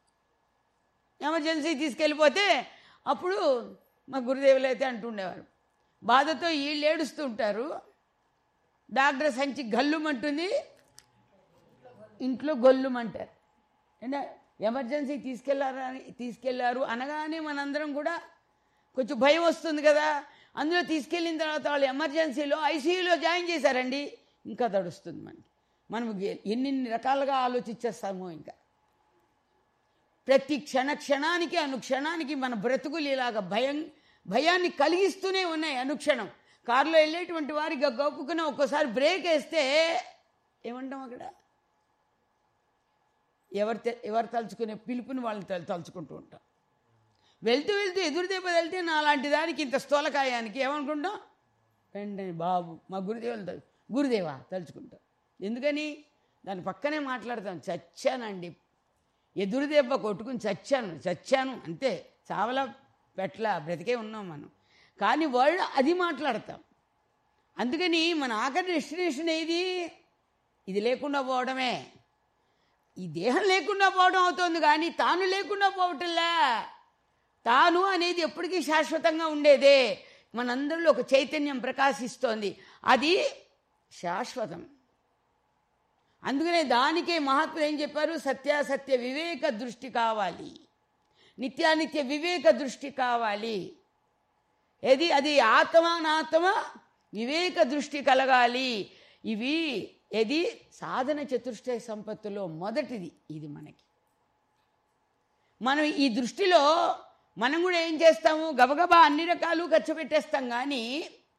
ఎమర్జెన్సీ తీసుకెళ్ళిపోతే అప్పుడు మా గురుదేవులు అయితే అంటుండేవారు బాధతో వీళ్ళు ఏడుస్తూ ఉంటారు డాక్టర్ సంచి గల్లుమంటుంది ఇంట్లో గొల్లుమంటారు అంటే ఎమర్జెన్సీ తీసుకెళ్లారా తీసుకెళ్లారు అనగానే మనందరం కూడా కొంచెం భయం వస్తుంది కదా అందులో తీసుకెళ్ళిన తర్వాత వాళ్ళు ఎమర్జెన్సీలో ఐసీయూలో జాయిన్ చేశారండి ఇంకా తడుస్తుంది మనకి మనం ఎన్ని రకాలుగా ఆలోచించేస్తామో ఇంకా ప్రతి క్షణ క్షణానికి అనుక్షణానికి మన బ్రతుకులు ఇలాగ భయం భయాన్ని కలిగిస్తూనే ఉన్నాయి అనుక్షణం కారులో వెళ్ళేటువంటి వారికి గొప్పుకుని ఒక్కోసారి బ్రేక్ వేస్తే ఏమంటాం అక్కడ ఎవరు తె- ఎవరు తలుచుకునే పిలుపుని వాళ్ళని తలు- తలుచుకుంటూ ఉంటాం వెళ్తూ వెళ్తూ ఎదురు దెబ్బ వెళ్తే నా లాంటి దానికి ఇంత స్థూలకాయానికి ఏమనుకుంటాం వెంటనే బాబు మా గురుదేవులు తలు గురుదేవా తలుచుకుంటాం ఎందుకని దాని పక్కనే మాట్లాడతాం చచ్చానండి ఎదురు దెబ్బ కొట్టుకుని చచ్చాను చచ్చాను అంతే చావలా పెట్ల బ్రతికే ఉన్నాం మనం కానీ వాళ్ళు అది మాట్లాడతాం అందుకని మన ఆఖరి డెస్టినేషన్ ఏది ఇది లేకుండా పోవడమే ఈ దేహం లేకుండా పోవడం అవుతోంది కానీ తాను లేకుండా పోవటంలే తాను అనేది ఎప్పటికీ శాశ్వతంగా ఉండేదే మనందరిలో ఒక చైతన్యం ప్రకాశిస్తోంది అది శాశ్వతం అందుకనే దానికే మహాత్ములు ఏం చెప్పారు సత్యాసత్య వివేక దృష్టి కావాలి నిత్యానిత్య వివేక దృష్టి కావాలి ఏది అది ఆత్మ నాత్మ వివేక దృష్టి కలగాలి ఇవి ఏది సాధన చతుష్టయ సంపత్తులో మొదటిది ఇది మనకి మనం ఈ దృష్టిలో మనం కూడా ఏం చేస్తాము గబగబా అన్ని రకాలు ఖర్చు పెట్టేస్తాం కానీ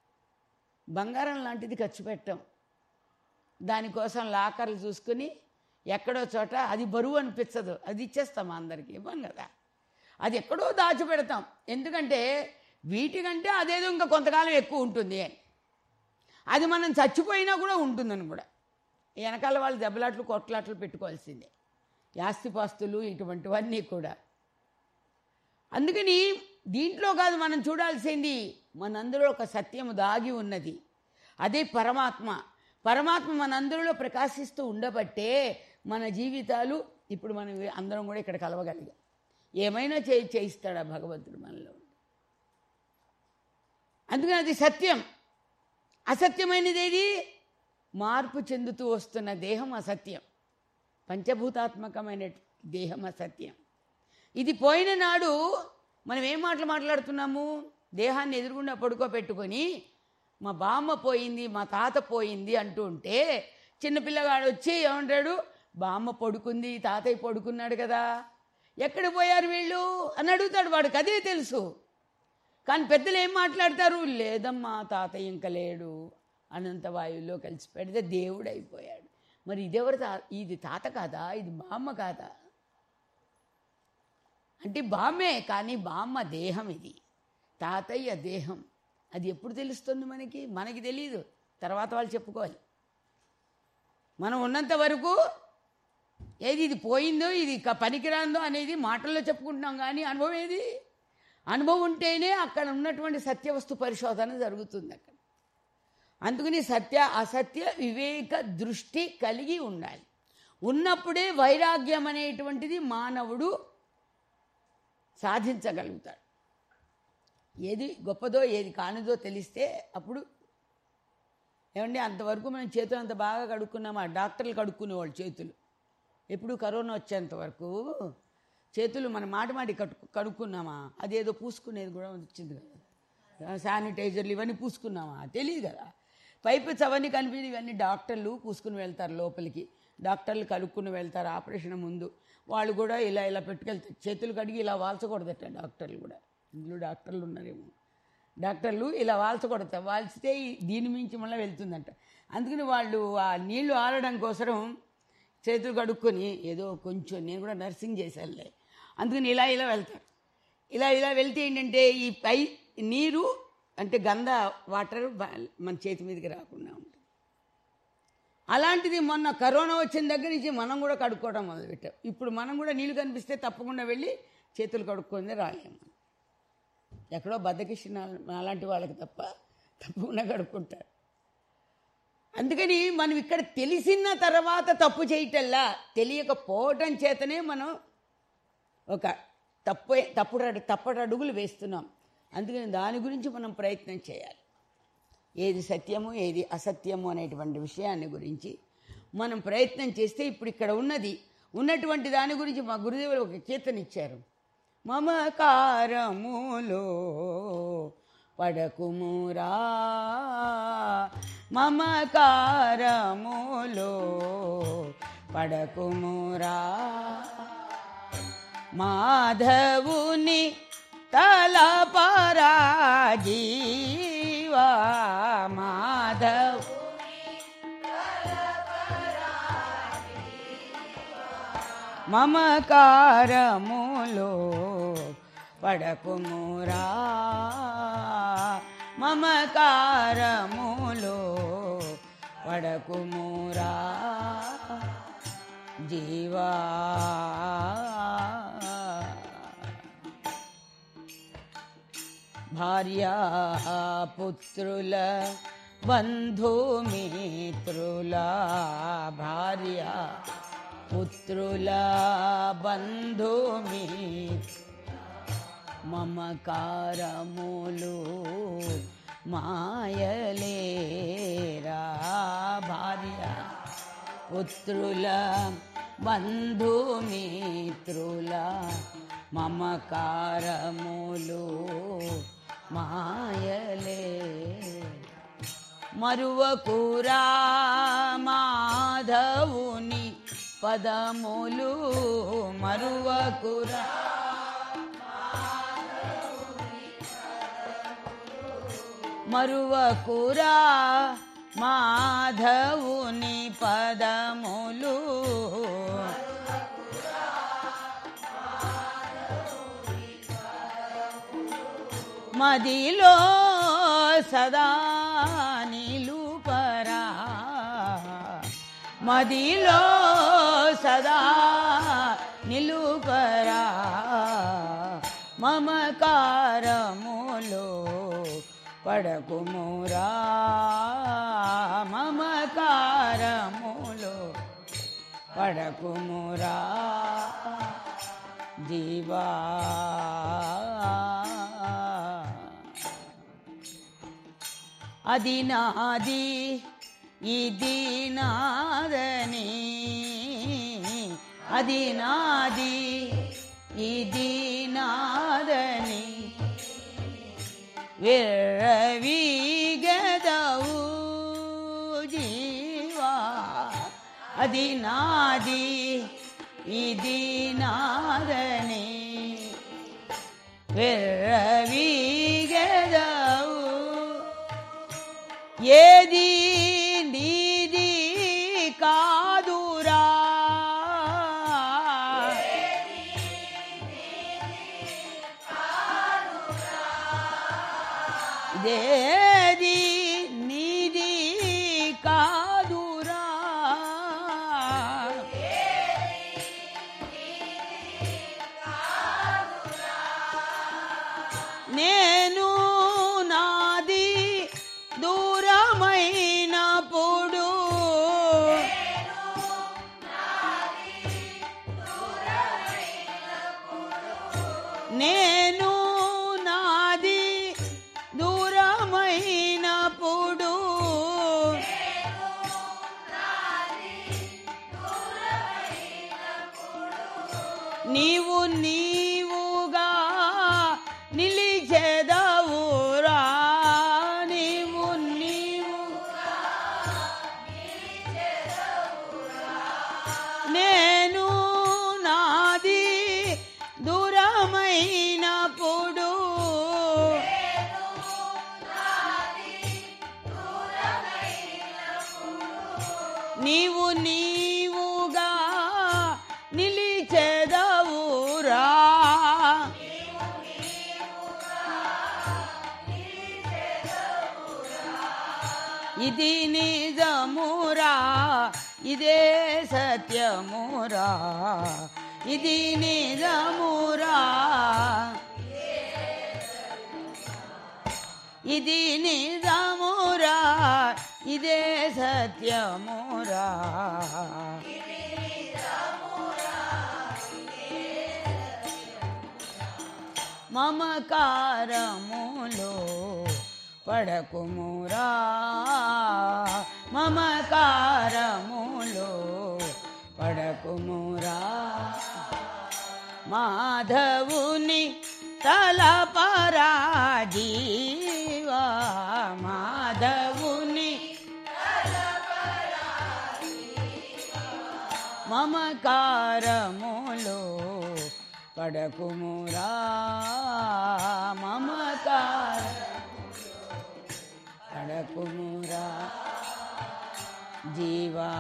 బంగారం లాంటిది ఖర్చు పెట్టాం దానికోసం లాకర్లు చూసుకుని ఎక్కడో చోట అది బరువు అనిపించదు అది ఇచ్చేస్తాం అందరికి ఇవ్వం కదా అది ఎక్కడో దాచిపెడతాం ఎందుకంటే వీటికంటే అదేదో ఇంకా కొంతకాలం ఎక్కువ ఉంటుంది అని అది మనం చచ్చిపోయినా కూడా ఉంటుందని కూడా వెనకాల వాళ్ళు దెబ్బలాట్లు కొట్లాట్లు పెట్టుకోవాల్సిందే యాస్తిపాస్తులు ఇటువంటివన్నీ కూడా అందుకని దీంట్లో కాదు మనం చూడాల్సింది మనందరూ ఒక సత్యము దాగి ఉన్నది అదే పరమాత్మ పరమాత్మ మనందరిలో ప్రకాశిస్తూ ఉండబట్టే మన జీవితాలు ఇప్పుడు మనం అందరం కూడా ఇక్కడ కలవగలిగాం ఏమైనా చే చేయిస్తాడా భగవంతుడు మనలో అందుకని అది సత్యం అసత్యమైనది ఏది మార్పు చెందుతూ వస్తున్న దేహం అసత్యం పంచభూతాత్మకమైన దేహం అసత్యం ఇది పోయిన నాడు మనం ఏం మాటలు మాట్లాడుతున్నాము దేహాన్ని ఎదురుగుండా పడుకోబెట్టుకొని మా బామ్మ పోయింది మా తాత పోయింది అంటూ ఉంటే చిన్నపిల్లగాడు వచ్చి ఏమంటాడు బామ్మ పడుకుంది తాతయ్య పడుకున్నాడు కదా ఎక్కడ పోయారు వీళ్ళు అని అడుగుతాడు వాడికి అదే తెలుసు కానీ పెద్దలు ఏం మాట్లాడతారు లేదమ్మా తాతయ్య ఇంకా లేడు అనంత వాయువులో కలిసి పెడితే దేవుడు అయిపోయాడు మరి ఇదెవరు తా ఇది తాత కాదా ఇది బామ్మ కాదా అంటే బామ్మే కానీ బామ్మ దేహం ఇది తాతయ్య దేహం అది ఎప్పుడు తెలుస్తుంది మనకి మనకి తెలియదు తర్వాత వాళ్ళు చెప్పుకోవాలి మనం ఉన్నంత వరకు ఏది ఇది పోయిందో ఇది క- పనికిరాందో అనేది మాటల్లో చెప్పుకుంటున్నాం కానీ అనుభవం ఏది అనుభవం ఉంటేనే అక్కడ ఉన్నటువంటి సత్యవస్తు పరిశోధన జరుగుతుంది అక్కడ అందుకని సత్య అసత్య వివేక దృష్టి కలిగి ఉండాలి ఉన్నప్పుడే వైరాగ్యం అనేటువంటిది మానవుడు సాధించగలుగుతాడు ఏది గొప్పదో ఏది కానిదో తెలిస్తే అప్పుడు ఏమండి అంతవరకు మనం చేతులు అంత బాగా కడుక్కున్నామా డాక్టర్లు కడుక్కునేవాళ్ళు చేతులు ఎప్పుడు కరోనా వచ్చేంత వరకు చేతులు మన మాట మాటి కట్టు కడుక్కున్నామా అదేదో పూసుకునేది కూడా వచ్చింది కదా శానిటైజర్లు ఇవన్నీ పూసుకున్నామా తెలియదు కదా పైపు అవన్నీ కనిపించి ఇవన్నీ డాక్టర్లు పూసుకుని వెళ్తారు లోపలికి డాక్టర్లు కడుక్కుని వెళ్తారు ఆపరేషన్ ముందు వాళ్ళు కూడా ఇలా ఇలా పెట్టుకెళ్తారు చేతులు కడిగి ఇలా వాల్చకూడదట డాక్టర్లు కూడా ఇందులో డాక్టర్లు ఉన్నారేమో డాక్టర్లు ఇలా వాల్చకూడదు వాల్చితే ఈ- దీని మించి మళ్ళీ వెళ్తుందంట అందుకని వాళ్ళు ఆ నీళ్లు ఆరడం కోసం చేతులు కడుక్కొని ఏదో కొంచెం నేను కూడా నర్సింగ్ చేశానులే అందుకని ఇలా ఇలా వెళ్తారు ఇలా ఇలా వెళ్తే ఏంటంటే ఈ పై నీరు అంటే గంధ వాటర్ బ- మన చేతి మీదకి రాకుండా ఉంటుంది అలాంటిది మొన్న కరోనా వచ్చిన దగ్గర నుంచి మనం కూడా కడుక్కోవడం మొదలుపెట్టాం ఇప్పుడు మనం కూడా నీళ్ళు కనిపిస్తే తప్పకుండా వెళ్ళి చేతులు కడుక్కొని రాలేము ఎక్కడో బద్దకిష్ణ అలాంటి వాళ్ళకి తప్ప తప్పకుండా కడుక్కుంటారు అందుకని మనం ఇక్కడ తెలిసిన తర్వాత తప్పు చేయటల్లా తెలియకపోవటం చేతనే మనం ఒక తప్పు తప్పుడు అడు తప్పటి అడుగులు వేస్తున్నాం అందుకని దాని గురించి మనం ప్రయత్నం చేయాలి ఏది సత్యము ఏది అసత్యము అనేటువంటి విషయాన్ని గురించి మనం ప్రయత్నం చేస్తే ఇప్పుడు ఇక్కడ ఉన్నది ఉన్నటువంటి దాని గురించి మా గురుదేవులు ఒక కీర్తన ఇచ్చారు మమకారములో పడకుమురా మమకారములో పడకుమురా మాధవుని తల పరాజీవా మాధవ్ మమకారములో పడకుమురా మమకారములో పడకుమురా జీవా భార్యా పుత్రుల బంధుమిత్రుల భార్య పుత్రుల బంధుమి మమకారములు మాయలేరా భార్య పుత్రుల బంధుమిత్రుల మమకారములు మాయలే మరువకురా మాధవుని పదములు మరువకురా మరువకురా మాధవుని పదములు మదిలో సదా నిలుపరా మదిలో సదా నిలుపరా మమకారములో పడకుమురా మమకారములో పడకుమురా జీవా అది నాది ఇది నాదని అది నాది ఇది నాదని విర్రవీగదవు జీవా అది నాది ఇది నాదని విర్రవీగదవు ఏది నీది కాదురా ఇదేది నీది కాదురా నేను నాది దూరమైనప్పుడు నేను నాది దూరమైనప్పుడు నీవు నీవుగా నిలిచెదవురా నీవు నీవు నేను నాది దూరమైనప్పుడు నీవు నీవుగా నిలిచెదవురా ఇది నిజమురా ఇదే సత్యమురా ఇది నిజమురా ఇది నిజమురా ఇదే సత్యమురా మమకారములో పడకుమురా మమకారములో పడకుమురా మాధవుని తలపరా జీవా మాధవుని మమకారములో పడకుమురా మమకార పడకుమురా జీవా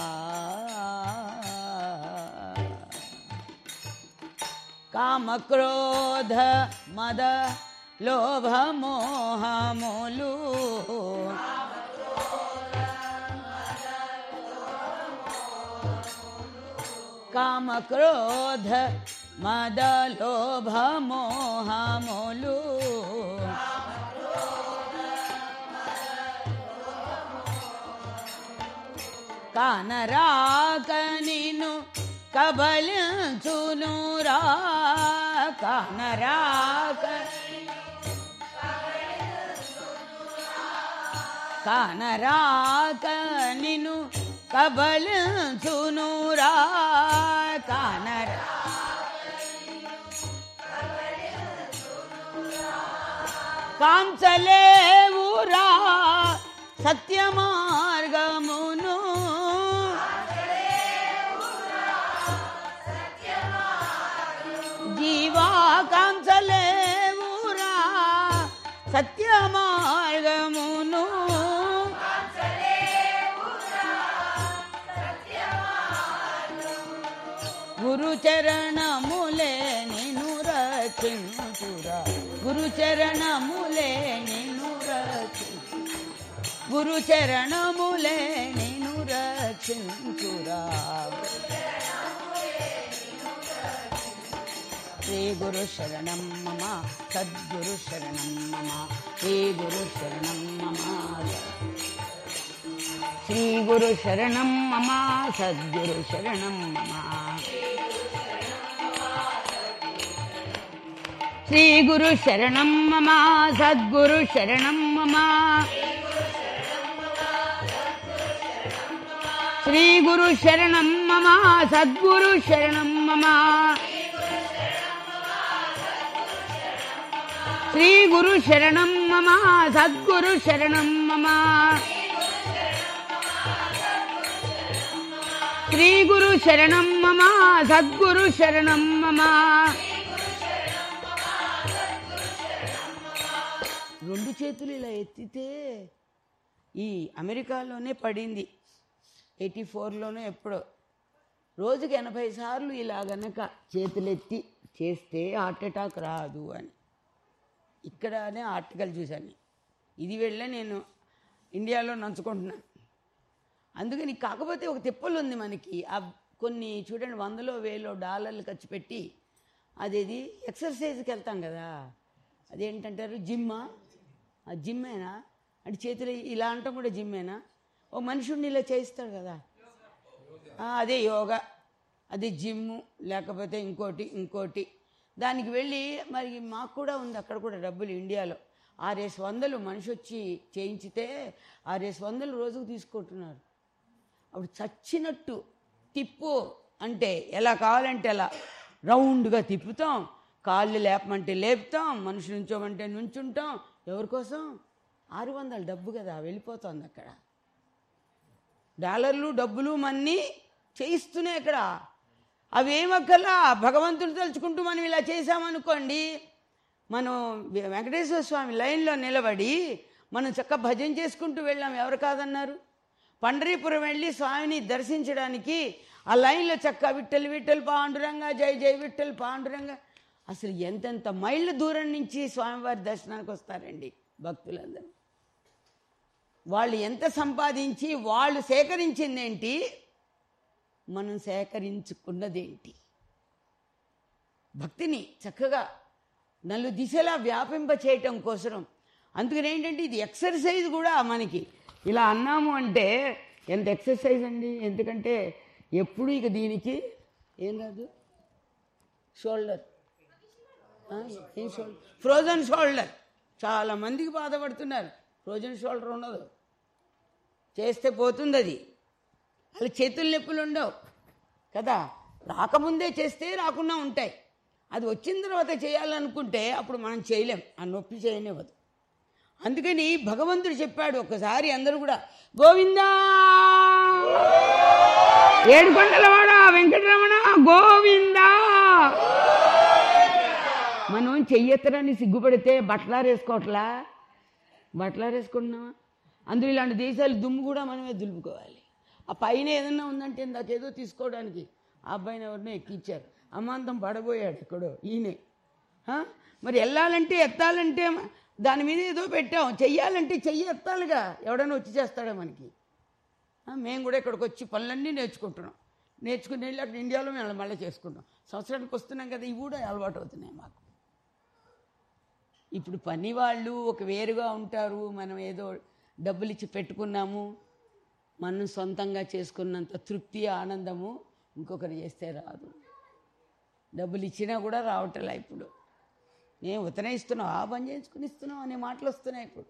కామక్రోధ మద లోభ మోహములు కామక్రోధ మద లోభ మోహములు కానరాక నిను కబలించునురా కానరాక కానరాక నిను కబలించునురా కానరా కాంచలేవురా సత్య మార్గమును జీవా కాంచలేవురా సత్య మార్గమును గురు చరణములే నిను రచించు రక్షించురా గురు చరణములే నిన్ను రక్షించు గురు చరణములే నిన్ను రక్షించురా శ్రీ గురు శరణం మమ సద్గురు శరణం మమ శ్రీ గురు శరణం మమ శ్రీ గురు శరణం మమ సద్గురు శరణం మమ శ్రీ గురు శరణం మమ సద్గురు శరణం మమ శ్రీ గురు శరణం మమ సద్గురు శరణం మమ శ్రీ గురు శరణం మమ సద్గురు శరణం మమ శ్రీ గురు శరణం మమ సద్గురు శరణం మమ రెండు చేతులు ఇలా ఎత్తితే ఈ అమెరికాలోనే పడింది ఎయిటీ ఫోర్లోనే ఎప్పుడో రోజుకి ఎనభై సార్లు ఇలా గనక చేతులెత్తి చేస్తే హార్ట్ అటాక్ రాదు అని ఇక్కడనే ఆర్టికల్ చూశాను ఇది వెళ్ళే నేను ఇండియాలో నంచుకుంటున్నాను అందుకని కాకపోతే ఒక తిప్పలు ఉంది మనకి ఆ కొన్ని చూడండి వందలో వేలో డాలర్లు ఖర్చు పెట్టి అదేది ఎక్సర్సైజ్కి వెళ్తాం కదా అదేంటంటారు జిమ్మా ఆ జిమ్మేనా అంటే చేతులు ఇలా అంటాం కూడా జిమ్మేనా ఓ మనుషుడిని ఇలా చేయిస్తాడు కదా ఆ, అదే యోగా అది జిమ్ము లేకపోతే ఇంకోటి ఇంకోటి దానికి వెళ్ళి మరి మాకు కూడా ఉంది అక్కడ కూడా డబ్బులు ఇండియాలో ఆరేసి వందలు మనిషి వచ్చి చేయించితే ఆరేసి వందలు రోజుకు తీసుకుంటున్నారు అప్పుడు చచ్చినట్టు తిప్పు అంటే ఎలా కావాలంటే అలా రౌండ్గా తిప్పుతాం కాళ్ళు లేపమంటే లేపుతాం మనిషి నుంచోమంటే నుంచుంటాం ఎవరి కోసం ఆరు వందల డబ్బు కదా వెళ్ళిపోతుంది అక్కడ డాలర్లు డబ్బులు మన్ని చేయిస్తూనే అక్కడ అవేమక్కలా భగవంతుడు తలుచుకుంటూ మనం ఇలా చేసామనుకోండి మనం వెంకటేశ్వర స్వామి లైన్లో నిలబడి మనం చక్క భజన చేసుకుంటూ వెళ్ళాం ఎవరు కాదన్నారు పండరీపురం వెళ్ళి స్వామిని దర్శించడానికి ఆ లైన్లో చక్క విట్టలు విట్టలు పాండురంగ జై జై విట్టలు పాండురంగ అసలు ఎంతెంత మైళ్ళ దూరం నుంచి స్వామివారి దర్శనానికి వస్తారండి భక్తులందరూ వాళ్ళు ఎంత సంపాదించి వాళ్ళు సేకరించిందేంటి మనం సేకరించుకున్నదేంటి భక్తిని చక్కగా నలు దిశలా వ్యాపింప చేయటం కోసం అందుకని ఏంటంటే ఇది ఎక్సర్సైజ్ కూడా మనకి ఇలా అన్నాము అంటే ఎంత ఎక్సర్సైజ్ అండి ఎందుకంటే ఎప్పుడు ఇక దీనికి ఏం రాదు షోల్డర్ ఆ, ఏం షోల్డర్ ఫ్రోజన్ షోల్డర్ చాలా మందికి బాధపడుతున్నారు ఫ్రోజన్ షోల్డర్ ఉండదు చేస్తే పోతుంది అది అలా చేతుల నొప్పులు ఉండవు కదా రాకముందే చేస్తే రాకుండా ఉంటాయి అది వచ్చిన తర్వాత చేయాలనుకుంటే అప్పుడు మనం చేయలేం ఆ నొప్పి చేయనివ్వదు అందుకని భగవంతుడు చెప్పాడు ఒకసారి అందరూ కూడా గోవిందా ఏడుకొండలవాడ వెంకటరమణ గోవిందా మనం చెయ్యెత్తరని సిగ్గుపడితే బట్టలారేసుకోవట్లా బట్టలారేసుకుంటున్నామా అందులో ఇలాంటి దేశాలు దుమ్ము కూడా మనమే దులుపుకోవాలి ఆ పైన ఏదన్నా ఉందంటే ఇందాకేదో తీసుకోవడానికి ఆ అబ్బాయిని ఎవరినో ఎక్కించారు అమాంతం పడబోయాడు ఎక్కడో ఈయనే ఆ? మరి వెళ్ళాలంటే ఎత్తాలంటే దాని మీద ఏదో పెట్టాం చెయ్యాలంటే చెయ్యి ఎత్తాలిగా ఎవడైనా వచ్చి చేస్తాడా మనకి ఆ, మేము కూడా ఇక్కడికి వచ్చి పనులన్నీ నేర్చుకుంటున్నాం నేర్చుకుని వెళ్ళి అక్కడ ఇండియాలో మేము మళ్ళీ చేసుకుంటాం సంవత్సరానికి వస్తున్నాం కదా ఇవి కూడా అలవాటు అవుతున్నాయి మాకు ఇప్పుడు పని వాళ్ళు ఒక వేరుగా ఉంటారు మనం ఏదో డబ్బులు ఇచ్చి పెట్టుకున్నాము మనం సొంతంగా చేసుకున్నంత తృప్తి ఆనందము ఇంకొకరు చేస్తే రాదు డబ్బులు ఇచ్చినా కూడా రావట్లే ఇప్పుడు నేను ఉతనే ఇస్తున్నాం ఆ పని చేసుకుని ఇస్తున్నాం అనే మాటలు వస్తున్నాయి ఇప్పుడు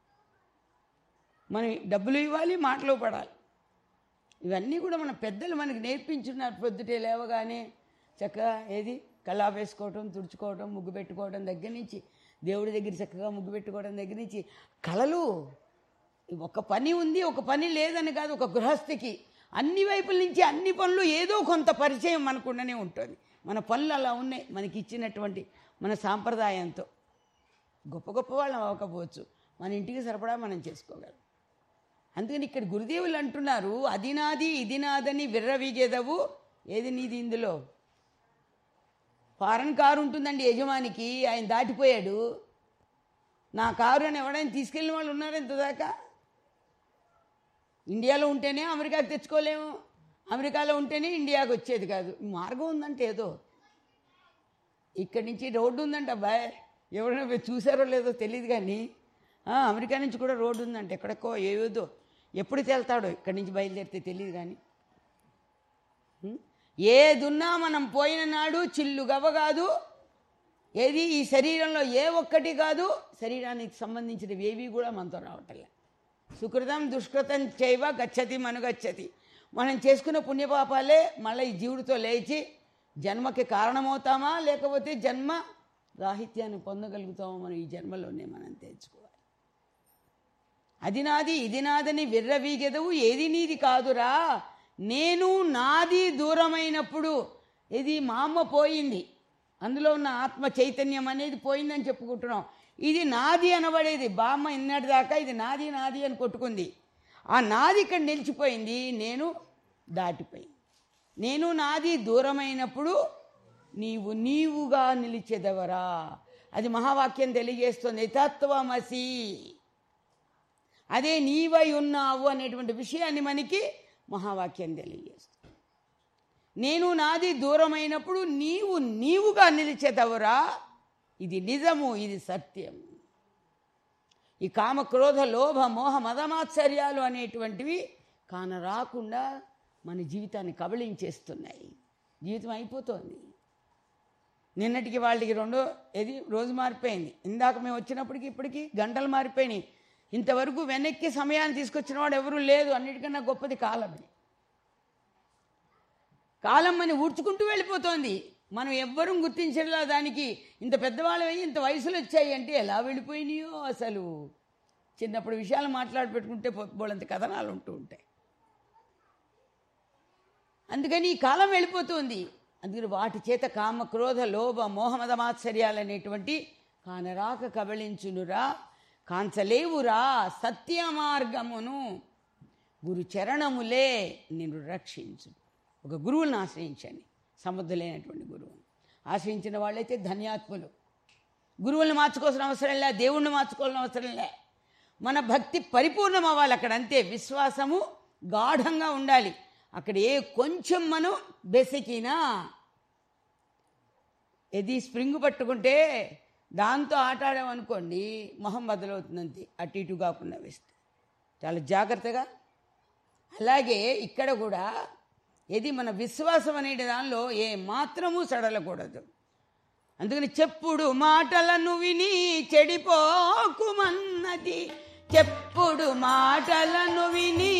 మనం డబ్బులు ఇవ్వాలి మాటలు పడాలి ఇవన్నీ కూడా మన పెద్దలు మనకి నేర్పించున్నారు పొద్దుటే లేవగానే చక్కగా ఏది కళా వేసుకోవటం తుడుచుకోవటం ముగ్గు పెట్టుకోవడం దగ్గర నుంచి దేవుడి దగ్గర చక్కగా ముగ్గు పెట్టుకోవడం దగ్గర నుంచి కళలు ఒక పని ఉంది ఒక పని లేదని కాదు ఒక గృహస్థికి అన్ని వైపుల నుంచి అన్ని పనులు ఏదో కొంత పరిచయం మనకుండానే ఉంటుంది మన పనులు అలా ఉన్నాయి మనకి ఇచ్చినటువంటి మన సాంప్రదాయంతో గొప్ప గొప్ప వాళ్ళం అవ్వకపోవచ్చు మన ఇంటికి సరిపడా మనం చేసుకోగలం అందుకని ఇక్కడ గురుదేవులు అంటున్నారు అది నాది ఇది నాదని విర్రవీగేదవు ఏది నీది ఇందులో ఫారెన్ కారు ఉంటుందండి యజమానికి ఆయన దాటిపోయాడు నా కారు అని ఎవడైనా తీసుకెళ్ళిన వాళ్ళు ఉన్నారు ఇంతదాకా ఇండియాలో ఉంటేనే అమెరికాకి తెచ్చుకోలేము అమెరికాలో ఉంటేనే ఇండియాకి వచ్చేది కాదు మార్గం ఉందంటే ఏదో ఇక్కడి నుంచి రోడ్డు ఉందంట అబ్బాయ్ ఎవరైనా మీరు చూసారో లేదో తెలియదు కానీ ఆ, అమెరికా నుంచి కూడా రోడ్డు ఉందంట ఎక్కడికో ఏదో ఎప్పుడు తేల్తాడో ఇక్కడి నుంచి బయలుదేరితే తెలియదు కానీ ఉం? ఏదున్నా మనం పోయిన నాడు చిల్లు గవ్వ కాదు ఏది ఈ శరీరంలో ఏ ఒక్కటి కాదు శరీరానికి సంబంధించినవి ఏవి కూడా మనతో రావట్లే సుకృతం దుష్కృతం చేయవ గచ్చతి మనుగచ్చతి మనం చేసుకున్న పుణ్యపాపాలే మళ్ళీ ఈ జీవుడితో లేచి జన్మకి కారణమవుతామా లేకపోతే జన్మ రాహిత్యాన్ని పొందగలుగుతామో మనం ఈ జన్మలోనే మనం తెచ్చుకోవాలి అది నాది ఇది నాదని విర్రవీగెదవు ఏది నీది కాదురా నేను నాది దూరమైనప్పుడు ఇది మా అమ్మ పోయింది అందులో ఉన్న ఆత్మ చైతన్యం అనేది పోయిందని చెప్పుకుంటున్నాం ఇది నాది అనబడేది బామ్మ ఇన్నటి దాకా ఇది నాది నాది అని కొట్టుకుంది ఆ నాది ఇక్కడ నిలిచిపోయింది నేను దాటిపోయింది నేను నాది దూరమైనప్పుడు నీవు నీవుగా నిలిచెదవరా అది మహావాక్యం తెలియజేస్తుంది తత్వమసి అదే నీవై ఉన్నావు అనేటువంటి విషయాన్ని మనకి మహావాక్యం తెలియజేస్తుంది నేను నాది దూరమైనప్పుడు నీవు నీవుగా నిలిచేదవురా ఇది నిజము ఇది సత్యం ఈ కామ క్రోధ లోభ మోహ మదమాత్సర్యాలు అనేటువంటివి కాన రాకుండా మన జీవితాన్ని కబళించేస్తున్నాయి జీవితం అయిపోతుంది నిన్నటికి వాళ్ళకి రెండో ఏది రోజు మారిపోయింది ఇందాక మేము వచ్చినప్పటికి ఇప్పటికి గంటలు మారిపోయినాయి ఇంతవరకు వెనక్కి సమయాన్ని తీసుకొచ్చిన వాడు ఎవరూ లేదు అన్నిటికన్నా గొప్పది కాలమని కాలం అని ఊడ్చుకుంటూ వెళ్ళిపోతోంది మనం ఎవ్వరూ గుర్తించడంలో దానికి ఇంత పెద్దవాళ్ళవి ఇంత వయసులు వచ్చాయి అంటే ఎలా వెళ్ళిపోయినాయో అసలు చిన్నప్పుడు విషయాలు మాట్లాడి పెట్టుకుంటే బోళ్ళంత కథనాలు ఉంటూ ఉంటాయి అందుకని ఈ కాలం వెళ్ళిపోతుంది అందుకని వాటి చేత కామ క్రోధ లోభ మోహమద మాత్సర్యాలు అనేటువంటి కానరాక కబళించునురా కాంచలేవురా సత్య మార్గమును గురు చరణములే నిన్ను రక్షించు ఒక గురువులను ఆశ్రయించండి సముద్రలేనటువంటి గురువు ఆశ్రయించిన వాళ్ళైతే ధన్యాత్ములు గురువుల్ని మార్చుకోవాల్సిన అవసరం లే దేవుణ్ణి మార్చుకోవాల్సిన అవసరం లే మన భక్తి పరిపూర్ణం అవ్వాలి అక్కడ అంతే విశ్వాసము గాఢంగా ఉండాలి అక్కడ ఏ కొంచెం మనం బెసికినా ఇది స్ప్రింగ్ పట్టుకుంటే దాంతో ఆట ఆడామనుకోండి మొహం బదులవుతుందంతే అటు ఇటు కాకుండా వేస్తే చాలా జాగ్రత్తగా అలాగే ఇక్కడ కూడా ఇది మన విశ్వాసం అనే దానిలో ఏ మాత్రము సడలకూడదు అందుకని చెప్పుడు మాటలను విని చెడిపోకుమన్నది చెప్పుడు మాటలను విని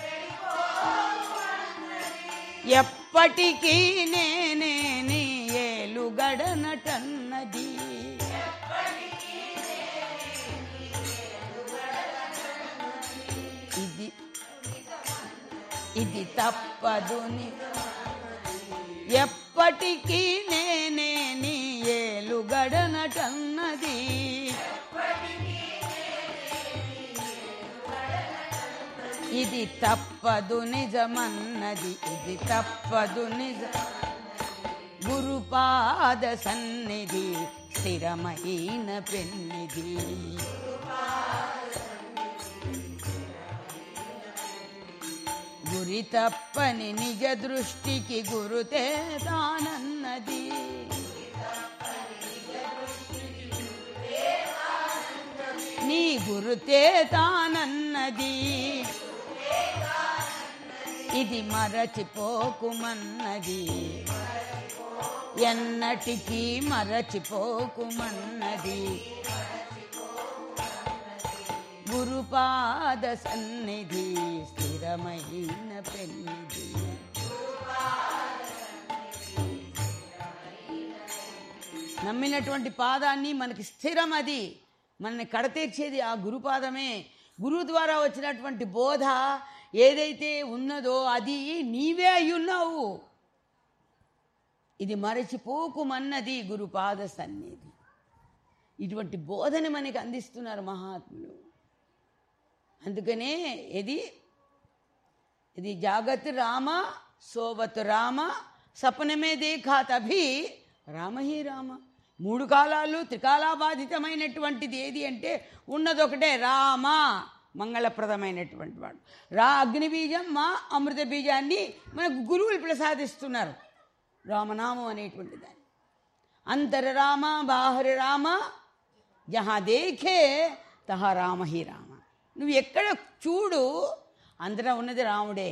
ఎప్పటికీ నేనే నీ ఏలుగడనటన్నది ఇది ఇది తప్పదుని ఎప్పటికీ నేనే నీ ఏలుగడనటన్నది ఇది తప్పదు నిజమన్నది ఇది తప్పదు నిజ గురుపాద సన్నిధి స్థిరమైన పెన్నిధి గురి తప్పని నిజ దృష్టికి గురుతే తానన్నది నీ గురుతే తానన్నది ఇది మరచిపోకుమన్నది ఎన్నటికీ మరచిపోకుమన్నది గురుపాద సన్నిధి స్థిరమైన పెన్నిధి నమ్మినటువంటి పాదాన్ని మనకి స్థిరం అది మనని కడతీర్చేది ఆ గురుపాదమే గురువు ద్వారా వచ్చినటువంటి బోధ ఏదైతే ఉన్నదో అది నీవే అయ్యున్నావు ఇది మరచిపోకుమన్నది గురుపాద సన్నిధి ఇటువంటి బోధని మనకి అందిస్తున్నారు మహాత్ములు అందుకనే ఇది ఇది జాగత్ రామ సోవత్ రామ సపనమే దేఖా తభి రామహి రామ మూడు కాలాలు త్రికాలాబాధితమైనటువంటిది ఏది అంటే ఉన్నదొకటే రామ మంగళప్రదమైనటువంటి వాడు రా అగ్ని బీజం మా అమృత బీజాన్ని మనకు గురువులు ప్రసాదిస్తున్నారు రామనామం అనేటువంటి దాన్ని అంతర రామ బాహర రామ జహా దేఖే తహా రామ హి రామ నువ్వు ఎక్కడ చూడు అంతటా ఉన్నది రాముడే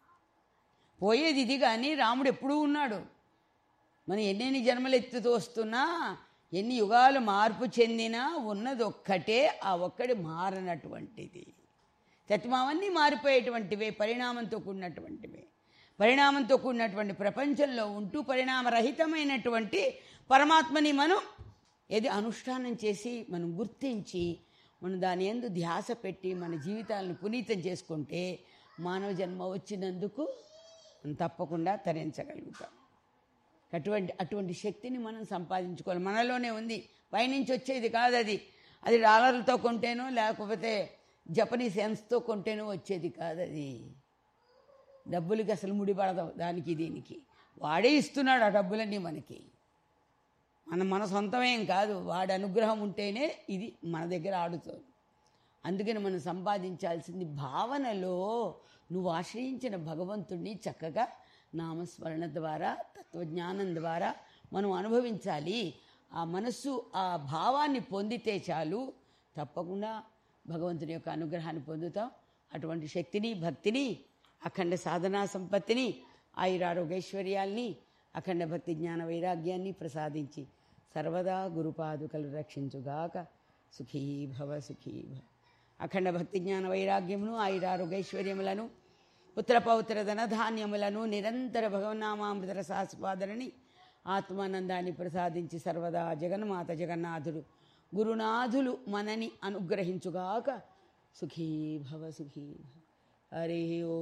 పోయేది ఇది కానీ రాముడు ఎప్పుడూ ఉన్నాడు మనం ఎన్నెన్ని జన్మలు ఎత్తుతూ వస్తున్నా ఎన్ని యుగాలు మార్పు చెందినా ఉన్నది ఒక్కటే ఆ ఒక్కడి మారనటువంటిది సత్యమావన్నీ మారిపోయేటువంటివే పరిణామంతో కూడినటువంటివే పరిణామంతో కూడినటువంటి ప్రపంచంలో ఉంటూ పరిణామరహితమైనటువంటి పరమాత్మని మనం ఏది అనుష్ఠానం చేసి మనం గుర్తించి మనం దాని ఎందు ధ్యాస పెట్టి మన జీవితాలను పునీతం చేసుకుంటే మానవ జన్మ వచ్చినందుకు మనం తప్పకుండా తరించగలుగుతాం అటువంటి అటువంటి శక్తిని మనం సంపాదించుకోవాలి మనలోనే ఉంది పైనుంచి వచ్చేది కాదు అది అది డాలర్లతో కొంటేనో లేకపోతే జపనీస్ ఎన్స్తో కొంటేనో వచ్చేది కాదు అది డబ్బులకి అసలు ముడిపడదు దానికి దీనికి వాడే ఇస్తున్నాడు ఆ డబ్బులన్నీ మనకి మన మన సొంతమేం కాదు వాడి అనుగ్రహం ఉంటేనే ఇది మన దగ్గర ఆడుతుంది అందుకని మనం సంపాదించాల్సింది భావనలో నువ్వు ఆశ్రయించిన భగవంతుణ్ణి చక్కగా నామస్మరణ ద్వారా తత్వజ్ఞానం ద్వారా మనం అనుభవించాలి ఆ మనస్సు ఆ భావాన్ని పొందితే చాలు తప్పకుండా భగవంతుని యొక్క అనుగ్రహాన్ని పొందుతాం అటువంటి శక్తిని భక్తిని అఖండ సాధనా సంపత్తిని ఆయురారోగ్యైశ్వర్యాల్ని అఖండ భక్తి జ్ఞాన వైరాగ్యాన్ని ప్రసాదించి సర్వదా గురుపాదుకలు రక్షించుగాక సుఖీ భవ సుఖీ భవ అఖండ భక్తి జ్ఞాన వైరాగ్యమును ఆయురారోగ్యైశ్వర్యములను పుత్ర పౌత్ర ధనధాన్యములను నిరంతర భగవన్నామామృత రసాస్వాదనని ఆత్మానందాన్ని ప్రసాదించి సర్వదా జగన్మాత జగన్నాథుడు గురునాథులు మనని అనుగ్రహించుగాక సుఖీ భవ సుఖీ భవ హరి ఓ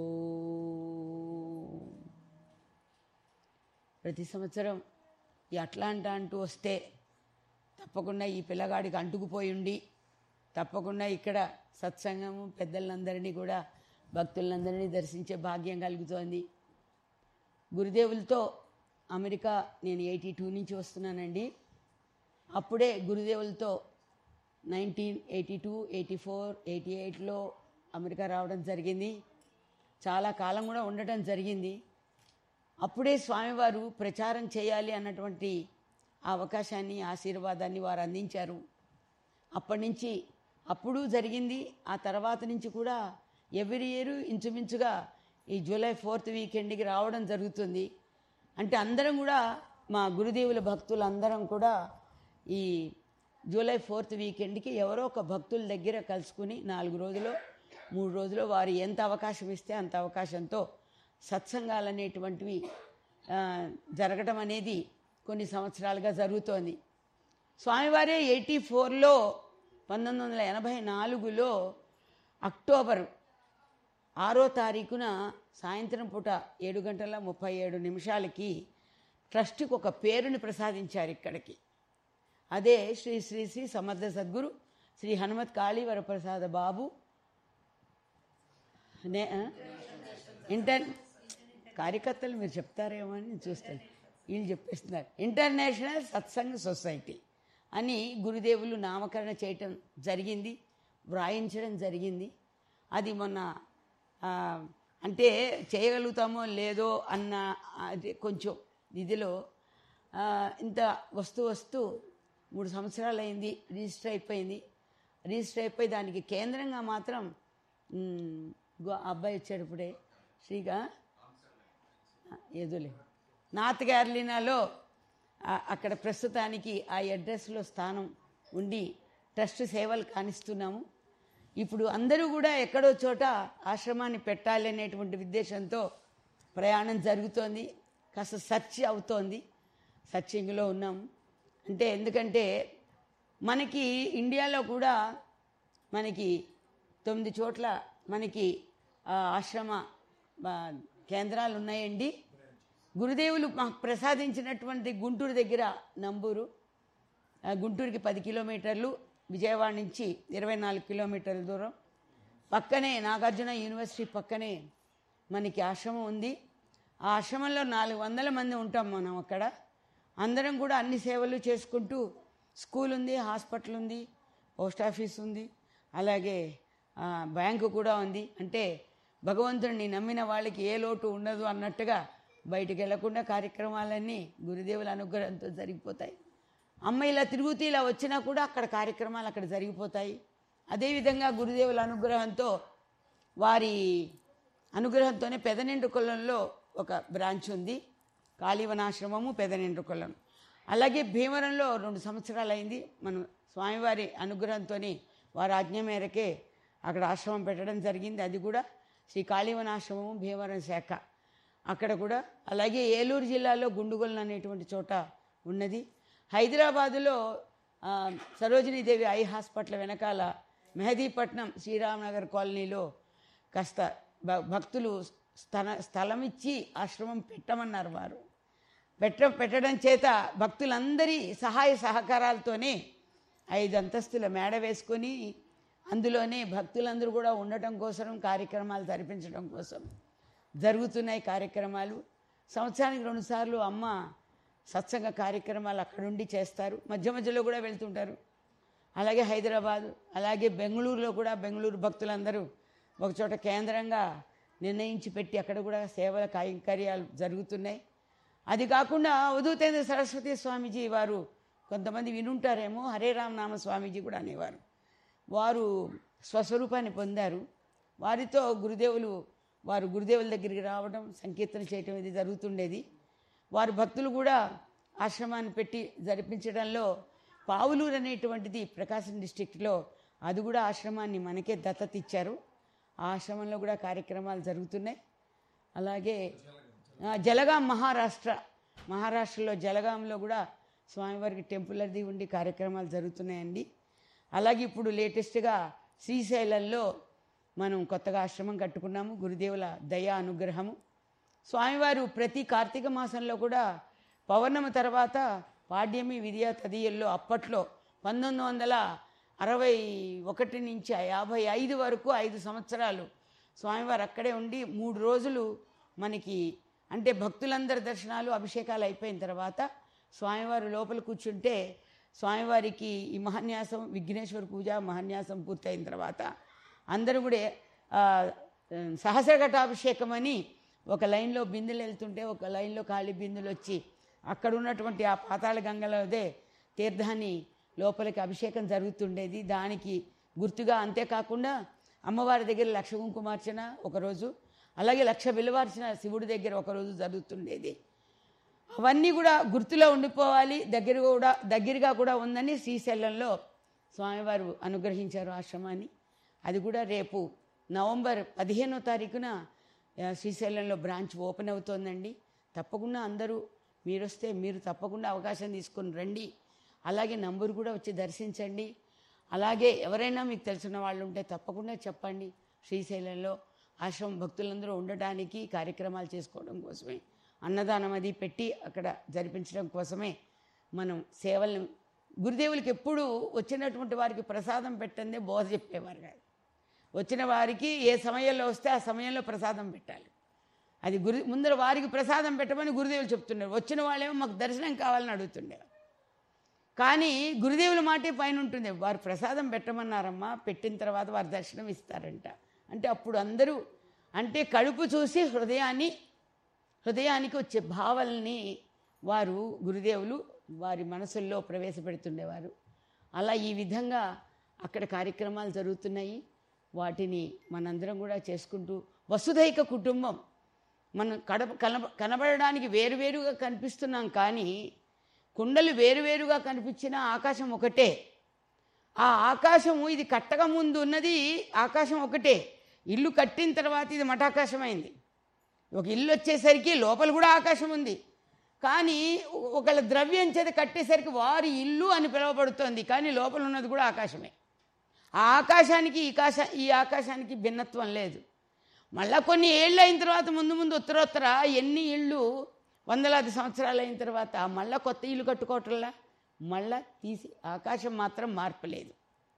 ప్రతి సంవత్సరం ఈ అట్లాంటా అంటూ వస్తే తప్పకుండా ఈ పిల్లగాడికి అంటుకుపోయి ఉండి తప్పకుండా ఇక్కడ సత్సంగము పెద్దలందరినీ కూడా భక్తులందరినీ దర్శించే భాగ్యం కలుగుతోంది గురుదేవులతో అమెరికా నేను ఎయిటీ టూ నుంచి వస్తున్నానండి అప్పుడే గురుదేవులతో nineteen eighty two eighty four eighty ఎయిట్లో అమెరికా రావడం జరిగింది చాలా కాలం కూడా ఉండటం జరిగింది అప్పుడే స్వామివారు ప్రచారం చేయాలి అన్నటువంటి ఆ అవకాశాన్ని ఆశీర్వాదాన్ని వారు అందించారు అప్పటి నుంచి అప్పుడు జరిగింది ఆ తర్వాత నుంచి కూడా ఎవ్రీ ఇయర్ ఇంచుమించుగా ఈ జూలై ఫోర్త్ వీకెండ్కి రావడం జరుగుతుంది అంటే అందరం కూడా మా గురుదేవుల భక్తులు అందరం కూడా ఈ జూలై ఫోర్త్ వీకెండ్కి ఎవరో ఒక భక్తుల దగ్గర కలుసుకుని నాలుగు రోజులు మూడు రోజులు వారు ఎంత అవకాశం ఇస్తే అంత అవకాశంతో సత్సంగాలు అనేటువంటివి ఆ, జరగడం అనేది కొన్ని సంవత్సరాలుగా జరుగుతోంది స్వామివారే ఎయిటీ ఫోర్లో పంతొమ్మిది వందల ఎనభై నాలుగులో అక్టోబర్ ఆరో తారీఖున సాయంత్రం పూట ఏడు గంటల ముప్పై ఏడు నిమిషాలకి ట్రస్ట్కి ఒక పేరుని ప్రసాదించారు ఇక్కడికి అదే శ్రీ శ్రీ శ్రీ సమర్థ సద్గురు శ్రీ హనుమత్ కాళీవర ప్రసాద బాబు నే ఆ? ఇంటర్ కార్యకర్తలు మీరు చెప్తారేమో అని నేను చూస్తాను వీళ్ళు చెప్పేస్తున్నారు ఇంటర్నేషనల్ సత్సంగ సొసైటీ అని గురుదేవులు నామకరణ చేయటం జరిగింది వ్రాయించడం జరిగింది అది మొన్న ఆ, అంటే చేయగలుగుతామో లేదో అన్న అది కొంచెం ఇదిలో ఆ, ఇంత వస్తూ వస్తూ మూడు సంవత్సరాలు అయింది రిజిస్టర్ అయిపోయింది రిజిస్టర్ అయిపోయి దానికి కేంద్రంగా మాత్రం ఉమ్, గో- అబ్బాయి వచ్చేటప్పుడే శ్రీగా ఎదులే నార్త్ క్యారలినాలో ఆ- అక్కడ ప్రస్తుతానికి ఆ అడ్రస్లో స్థానం ఉండి ట్రస్ట్ సేవలు కానిస్తున్నాము ఇప్పుడు అందరూ కూడా ఎక్కడో చోట ఆశ్రమాన్ని పెట్టాలి అనేటువంటి ఉద్దేశంతో ప్రయాణం జరుగుతోంది కాస్త సర్చ్ అవుతోంది సర్చింగ్లో ఉన్నాము అంటే ఎందుకంటే మనకి ఇండియాలో కూడా మనకి తొమ్మిది చోట్ల మనకి ఆ, ఆశ్రమ ఆ, కేంద్రాలు ఉన్నాయండి గురుదేవులు మాకు ప్రసాదించినటువంటి గుంటూరు దగ్గర నంబూరు ఆ, గుంటూరుకి పది కిలోమీటర్లు విజయవాడ నుంచి ఇరవై నాలుగు కిలోమీటర్ల దూరం పక్కనే నాగార్జున యూనివర్సిటీ పక్కనే మనకి ఆశ్రమం ఉంది ఆ ఆశ్రమంలో నాలుగు వందల మంది ఉంటాం మనం అక్కడ అందరం కూడా అన్ని సేవలు చేసుకుంటూ స్కూల్ ఉంది హాస్పిటల్ ఉంది పోస్ట్ ఆఫీస్ ఉంది అలాగే ఆ, బ్యాంకు కూడా ఉంది అంటే భగవంతుడిని నమ్మిన వాళ్ళకి ఏ లోటు ఉండదు అన్నట్టుగా బయటికి వెళ్లకుండా కార్యక్రమాలన్నీ గురుదేవుల అనుగ్రహంతో జరిగిపోతాయి అమ్మ ఇలా తిరుగుతూ ఇలా వచ్చినా కూడా అక్కడ కార్యక్రమాలు అక్కడ జరిగిపోతాయి అదేవిధంగా గురుదేవుల అనుగ్రహంతో వారి అనుగ్రహంతోనే పెదనిండు కులంలో ఒక బ్రాంచ్ ఉంది కాళీవనాశ్రమము పెదనిండు కులం అలాగే భీమవరంలో రెండు సంవత్సరాలు అయింది మనం స్వామివారి అనుగ్రహంతో వారి ఆజ్ఞ మేరకే అక్కడ ఆశ్రమం పెట్టడం జరిగింది అది కూడా శ్రీ కాళీవనాశ్రమము భీమవరం శాఖ అక్కడ కూడా అలాగే ఏలూరు జిల్లాలో గుండుగొలను అనేటువంటి చోట ఉన్నది హైదరాబాదులో ఆ, సరోజినీదేవి ఐ హాస్పిటల్ వెనకాల మెహదీపట్నం శ్రీరామనగర్ కాలనీలో కాస్త భ- భక్తులు స్థల స్థలం ఇచ్చి ఆశ్రమం పెట్టమన్నారు వారు పెట్ట పెట్టడం చేత భక్తులందరి సహాయ సహకారాలతోనే ఐదు అంతస్తుల మేడ వేసుకొని అందులోనే భక్తులందరూ కూడా ఉండటం కోసం కార్యక్రమాలు జరిపించడం కోసం జరుగుతున్నాయి కార్యక్రమాలు సంవత్సరానికి రెండుసార్లు అమ్మ సత్సంగ కార్యక్రమాలు అక్కడుండి చేస్తారు మధ్య మధ్యలో కూడా వెళ్తుంటారు అలాగే హైదరాబాదు అలాగే బెంగళూరులో కూడా బెంగళూరు భక్తులందరూ ఒకచోట కేంద్రంగా నిర్ణయించి పెట్టి అక్కడ కూడా సేవల కైంకర్యాలు జరుగుతున్నాయి అది కాకుండా అవధూతేంద్ర సరస్వతి స్వామీజీ వారు కొంతమంది వినుంటారేమో హరే రామ్ నామ స్వామీజీ కూడా అనేవారు వారు స్వస్వరూపాన్ని పొందారు వారితో గురుదేవులు వారు గురుదేవుల దగ్గరికి రావడం సంకీర్తన చేయటం ఇది జరుగుతుండేది వారు భక్తులు కూడా ఆశ్రమాన్ని పెట్టి జరిపించడంలో పావులూరు అనేటువంటిది ప్రకాశం డిస్టిక్లో అది కూడా ఆశ్రమాన్ని మనకే దత్తత ఇచ్చారు ఆ ఆశ్రమంలో కూడా కార్యక్రమాలు జరుగుతున్నాయి అలాగే ఆ, జలగాం మహారాష్ట్ర మహారాష్ట్రలో జలగాంలో కూడా స్వామివారికి టెంపుల్ అది ఉండి కార్యక్రమాలు జరుగుతున్నాయండి అలాగే ఇప్పుడు లేటెస్ట్గా శ్రీశైలంలో మనం కొత్తగా ఆశ్రమం కట్టుకున్నాము గురుదేవుల దయా అనుగ్రహము స్వామివారు ప్రతి కార్తీక మాసంలో కూడా పౌర్ణమి తర్వాత పాడ్యమి విద్యా తదియల్లో అప్పట్లో పంతొమ్మిది వందల అరవై ఒకటి నుంచి యాభై ఐదు వరకు ఐదు సంవత్సరాలు స్వామివారు అక్కడే ఉండి మూడు రోజులు మనకి అంటే భక్తులందరి దర్శనాలు అభిషేకాలు అయిపోయిన తర్వాత స్వామివారు లోపల కూర్చుంటే స్వామివారికి ఈ మహాన్యాసం విఘ్నేశ్వర పూజ మహాన్యాసం పూర్తయిన తర్వాత అందరూ కూడా ఆ, సహస్రఘటాభిషేకం అని ఒక లైన్లో బిందెలు వెళ్తుంటే ఒక లైన్లో ఖాళీ బిందెలు వచ్చి అక్కడ ఉన్నటువంటి ఆ పాతాళ గంగలదే తీర్థాన్ని లోపలికి అభిషేకం జరుగుతుండేది దానికి గుర్తుగా అంతేకాకుండా అమ్మవారి దగ్గర లక్ష కుంకుమార్చన ఒకరోజు అలాగే లక్ష విలువార్చన శివుడి దగ్గర ఒకరోజు జరుగుతుండేది అవన్నీ కూడా గుర్తులో ఉండిపోవాలి దగ్గర కూడా దగ్గరగా కూడా ఉందని శ్రీశైలంలో స్వామివారు అనుగ్రహించారు ఆశ్రమాన్ని అది కూడా రేపు నవంబర్ పదిహేనో తారీఖున ఆ, శ్రీశైలంలో బ్రాంచ్ ఓపెన్ అవుతోందండి తప్పకుండా అందరూ మీరు వస్తే మీరు తప్పకుండా అవకాశం తీసుకొని రండి అలాగే నంబరు కూడా వచ్చి దర్శించండి అలాగే ఎవరైనా మీకు తెలిసిన వాళ్ళు ఉంటే తప్పకుండా చెప్పండి శ్రీశైలంలో ఆశ్రమం భక్తులందరూ ఉండటానికి కార్యక్రమాలు చేసుకోవడం కోసమే అన్నదానం అది పెట్టి అక్కడ జరిపించడం కోసమే మనం సేవలను గురుదేవులకి ఎప్పుడు వచ్చినటువంటి వారికి ప్రసాదం పెట్టందే బోధ చెప్పేవారు కాదు వచ్చిన వారికి ఏ సమయంలో వస్తే ఆ సమయంలో ప్రసాదం పెట్టాలి అది గురు ముందర వారికి ప్రసాదం పెట్టమని గురుదేవులు చెప్తున్నారు వచ్చిన వాళ్ళేమో మాకు దర్శనం కావాలని అడుగుతుండేవారు కానీ గురుదేవుల మాటే పైన ఉంటుంది వారు ప్రసాదం పెట్టమన్నారమ్మా పెట్టిన తర్వాత వారు దర్శనం ఇస్తారంట అంటే అప్పుడు అందరూ అంటే కడుపు చూసి హృదయాన్ని హృదయానికి వచ్చే భావాలని వారు గురుదేవులు వారి మనసుల్లో ప్రవేశపెడుతుండేవారు అలా ఈ విధంగా అక్కడ కార్యక్రమాలు జరుగుతున్నాయి వాటిని మనందరం కూడా చేసుకుంటూ వసుధైక కుటుంబం మనం కడప కనబ కనబడడానికి వేరువేరుగా కనిపిస్తున్నాం కానీ కుండలు వేరువేరుగా కనిపించిన ఆకాశం ఒకటే ఆ ఆకాశము ఇది కట్టక ముందు ఉన్నది ఆకాశం ఒకటే ఇల్లు కట్టిన తర్వాత ఇది మఠాకాశమైంది ఒక ఇల్లు వచ్చేసరికి లోపల కూడా ఆకాశం ఉంది కానీ ఒకళ్ళ ద్రవ్యం చేత కట్టేసరికి వారి ఇల్లు అని పిలువబడుతోంది కానీ లోపల ఉన్నది కూడా ఆకాశమే ఆ ఆకాశానికి ఈ కాశ ఈ ఆకాశానికి భిన్నత్వం లేదు మళ్ళా కొన్ని ఏళ్ళు అయిన తర్వాత ముందు ముందు ఉత్తరోత్తర ఎన్ని ఇళ్ళు వందలాది సంవత్సరాలు అయిన తర్వాత మళ్ళా కొత్త ఇల్లు కట్టుకోవటంలా మళ్ళా తీసి ఆకాశం మాత్రం మార్పలేదు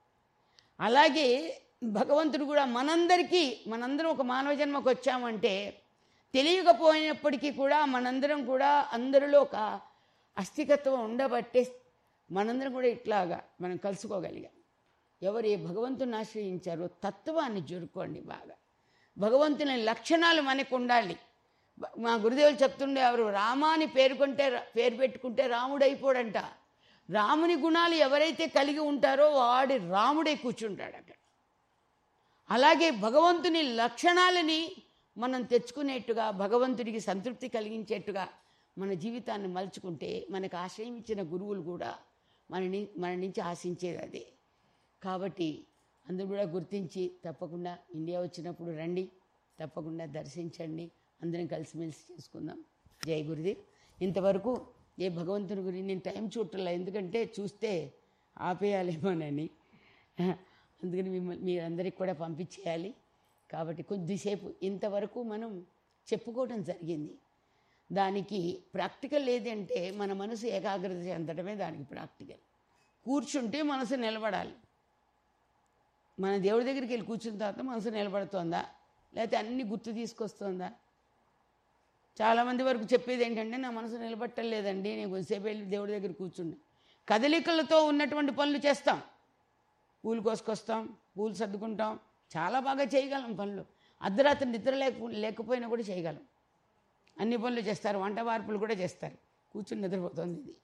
అలాగే భగవంతుడు కూడా మనందరికీ మనందరం ఒక మానవ జన్మకు వచ్చామంటే తెలియకపోయినప్పటికీ కూడా మనందరం కూడా అందరిలో ఒక అస్థికత్వం ఉండబట్టే మనందరం కూడా ఇట్లాగా మనం కలుసుకోగలిగాం ఎవరు ఏ భగవంతుని ఆశ్రయించారో తత్వాన్ని జురుకోండి బాగా భగవంతుని లక్షణాలు మనకు ఉండాలి బ- మా గురుదేవులు చెప్తుండే ఎవరు రామాని పేరుకుంటే రా- పేరు పెట్టుకుంటే రాముడు అయిపోడంట రాముని గుణాలు ఎవరైతే కలిగి ఉంటారో వాడి రాముడే కూర్చుంటాడు అక్కడ అలాగే భగవంతుని లక్షణాలని మనం తెచ్చుకునేట్టుగా భగవంతుడికి సంతృప్తి కలిగించేట్టుగా మన జీవితాన్ని మలుచుకుంటే మనకు ఆశ్రయం ఇచ్చిన గురువులు కూడా మనని మన నుంచి ఆశించేది అదే కాబట్టి అందరూ కూడా గుర్తించి తప్పకుండా ఇండియా వచ్చినప్పుడు రండి తప్పకుండా దర్శించండి అందరం కలిసిమెలిసి చేసుకుందాం జై గురుదేవ్ ఇంతవరకు ఏ భగవంతుని గురించి నేను టైం చూడలే ఎందుకంటే చూస్తే ఆపేయాలేమోనని అందుకని మిమ్మల్ని మీరందరికి కూడా పంపించేయాలి కాబట్టి కొద్దిసేపు ఇంతవరకు మనం చెప్పుకోవడం జరిగింది దానికి ప్రాక్టికల్ ఏదంటే మన మనసు ఏకాగ్రత చెందడమే దానికి ప్రాక్టికల్ కూర్చుంటే మనసు నిలబడాలి మన దేవుడి దగ్గరికి వెళ్ళి కూర్చున్న తర్వాత మనసు నిలబడుతోందా లేకపోతే అన్ని గుర్తు తీసుకొస్తుందా చాలామంది వరకు చెప్పేది ఏంటంటే నా మనసు నిలబట్టలేదండి నేను కొంచెంసేపు వెళ్ళి దేవుడి దగ్గర కూర్చుండే కదలికలతో ఉన్నటువంటి పనులు చేస్తాం పూలు కోసుకొస్తాం పూలు సర్దుకుంటాం చాలా బాగా చేయగలం పనులు అర్ధరాత్రి నిద్ర లేక లేకపోయినా కూడా చేయగలం అన్ని పనులు చేస్తారు వంట వార్పులు కూడా చేస్తారు కూర్చుని నిద్రపోతుంది ఇది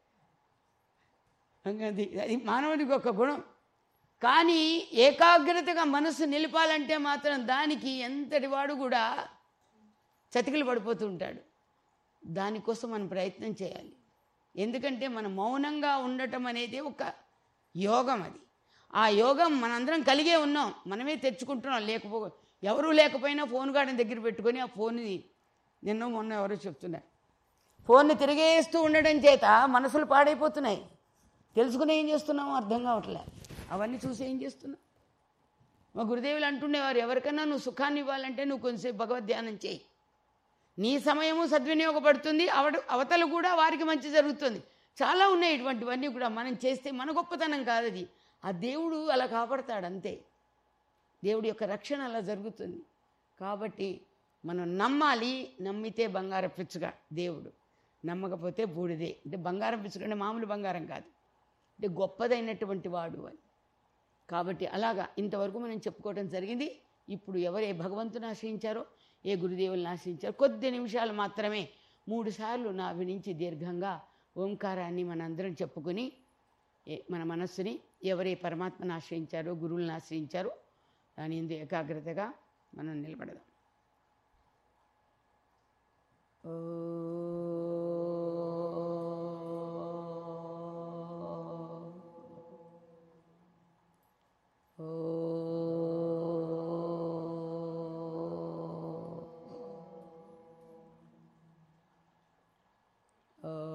అది అది మానవుడికి ఒక గుణం కానీ ఏకాగ్రతగా మనసు నిలపాలంటే మాత్రం దానికి ఎంతటి వాడు కూడా చతికిలు పడిపోతూ ఉంటాడు దానికోసం మనం ప్రయత్నం చేయాలి ఎందుకంటే మనం మౌనంగా ఉండటం అనేది ఒక యోగం అది ఆ యోగం మనందరం కలిగే ఉన్నాం మనమే తెచ్చుకుంటున్నాం లేకపో ఎవరూ లేకపోయినా ఫోన్ గార్డెన్ దగ్గర పెట్టుకొని ఆ ఫోన్ని నిన్న మొన్న ఎవరో చెప్తున్నారు ఫోన్ని తిరిగేస్తూ ఉండడం చేత మనసులు పాడైపోతున్నాయి తెలుసుకుని ఏం చేస్తున్నామో అర్థం కావట్లే అవన్నీ చూసి ఏం చేస్తున్నాం మా గురుదేవులు అంటుండేవారు ఎవరికైనా నువ్వు సుఖాన్ని ఇవ్వాలంటే నువ్వు కొంచెంసేపు భగవద్ ధ్యానం చేయి నీ సమయము సద్వినియోగపడుతుంది అవడ అవతల కూడా వారికి మంచి జరుగుతుంది చాలా ఉన్నాయి ఇటువంటివన్నీ కూడా మనం చేస్తే మన గొప్పతనం కాదు అది ఆ దేవుడు అలా కాపాడతాడు అంతే దేవుడి యొక్క రక్షణ అలా జరుగుతుంది కాబట్టి మనం నమ్మాలి నమ్మితే బంగారం పిచ్చుగా దేవుడు నమ్మకపోతే బూడిదే అంటే బంగారం పిచ్చుక అంటే మామూలు బంగారం కాదు అంటే గొప్పదైనటువంటి వాడు అని కాబట్టి అలాగా ఇంతవరకు మనం చెప్పుకోవడం జరిగింది ఇప్పుడు ఎవరు ఏ భగవంతుని ఆశ్రయించారో ఏ గురుదేవులను ఆశ్రయించారో కొద్ది నిమిషాలు మాత్రమే మూడు సార్లు నాభి నుంచి దీర్ఘంగా ఓంకారాన్ని మనందరం చెప్పుకొని ఏ- మన మనస్సుని ఎవరే పరమాత్మను ఆశ్రయించారో గురువులను ఆశ్రయించారో దాని ఎందు ఏకాగ్రతగా మనం నిలబడదాం ఓ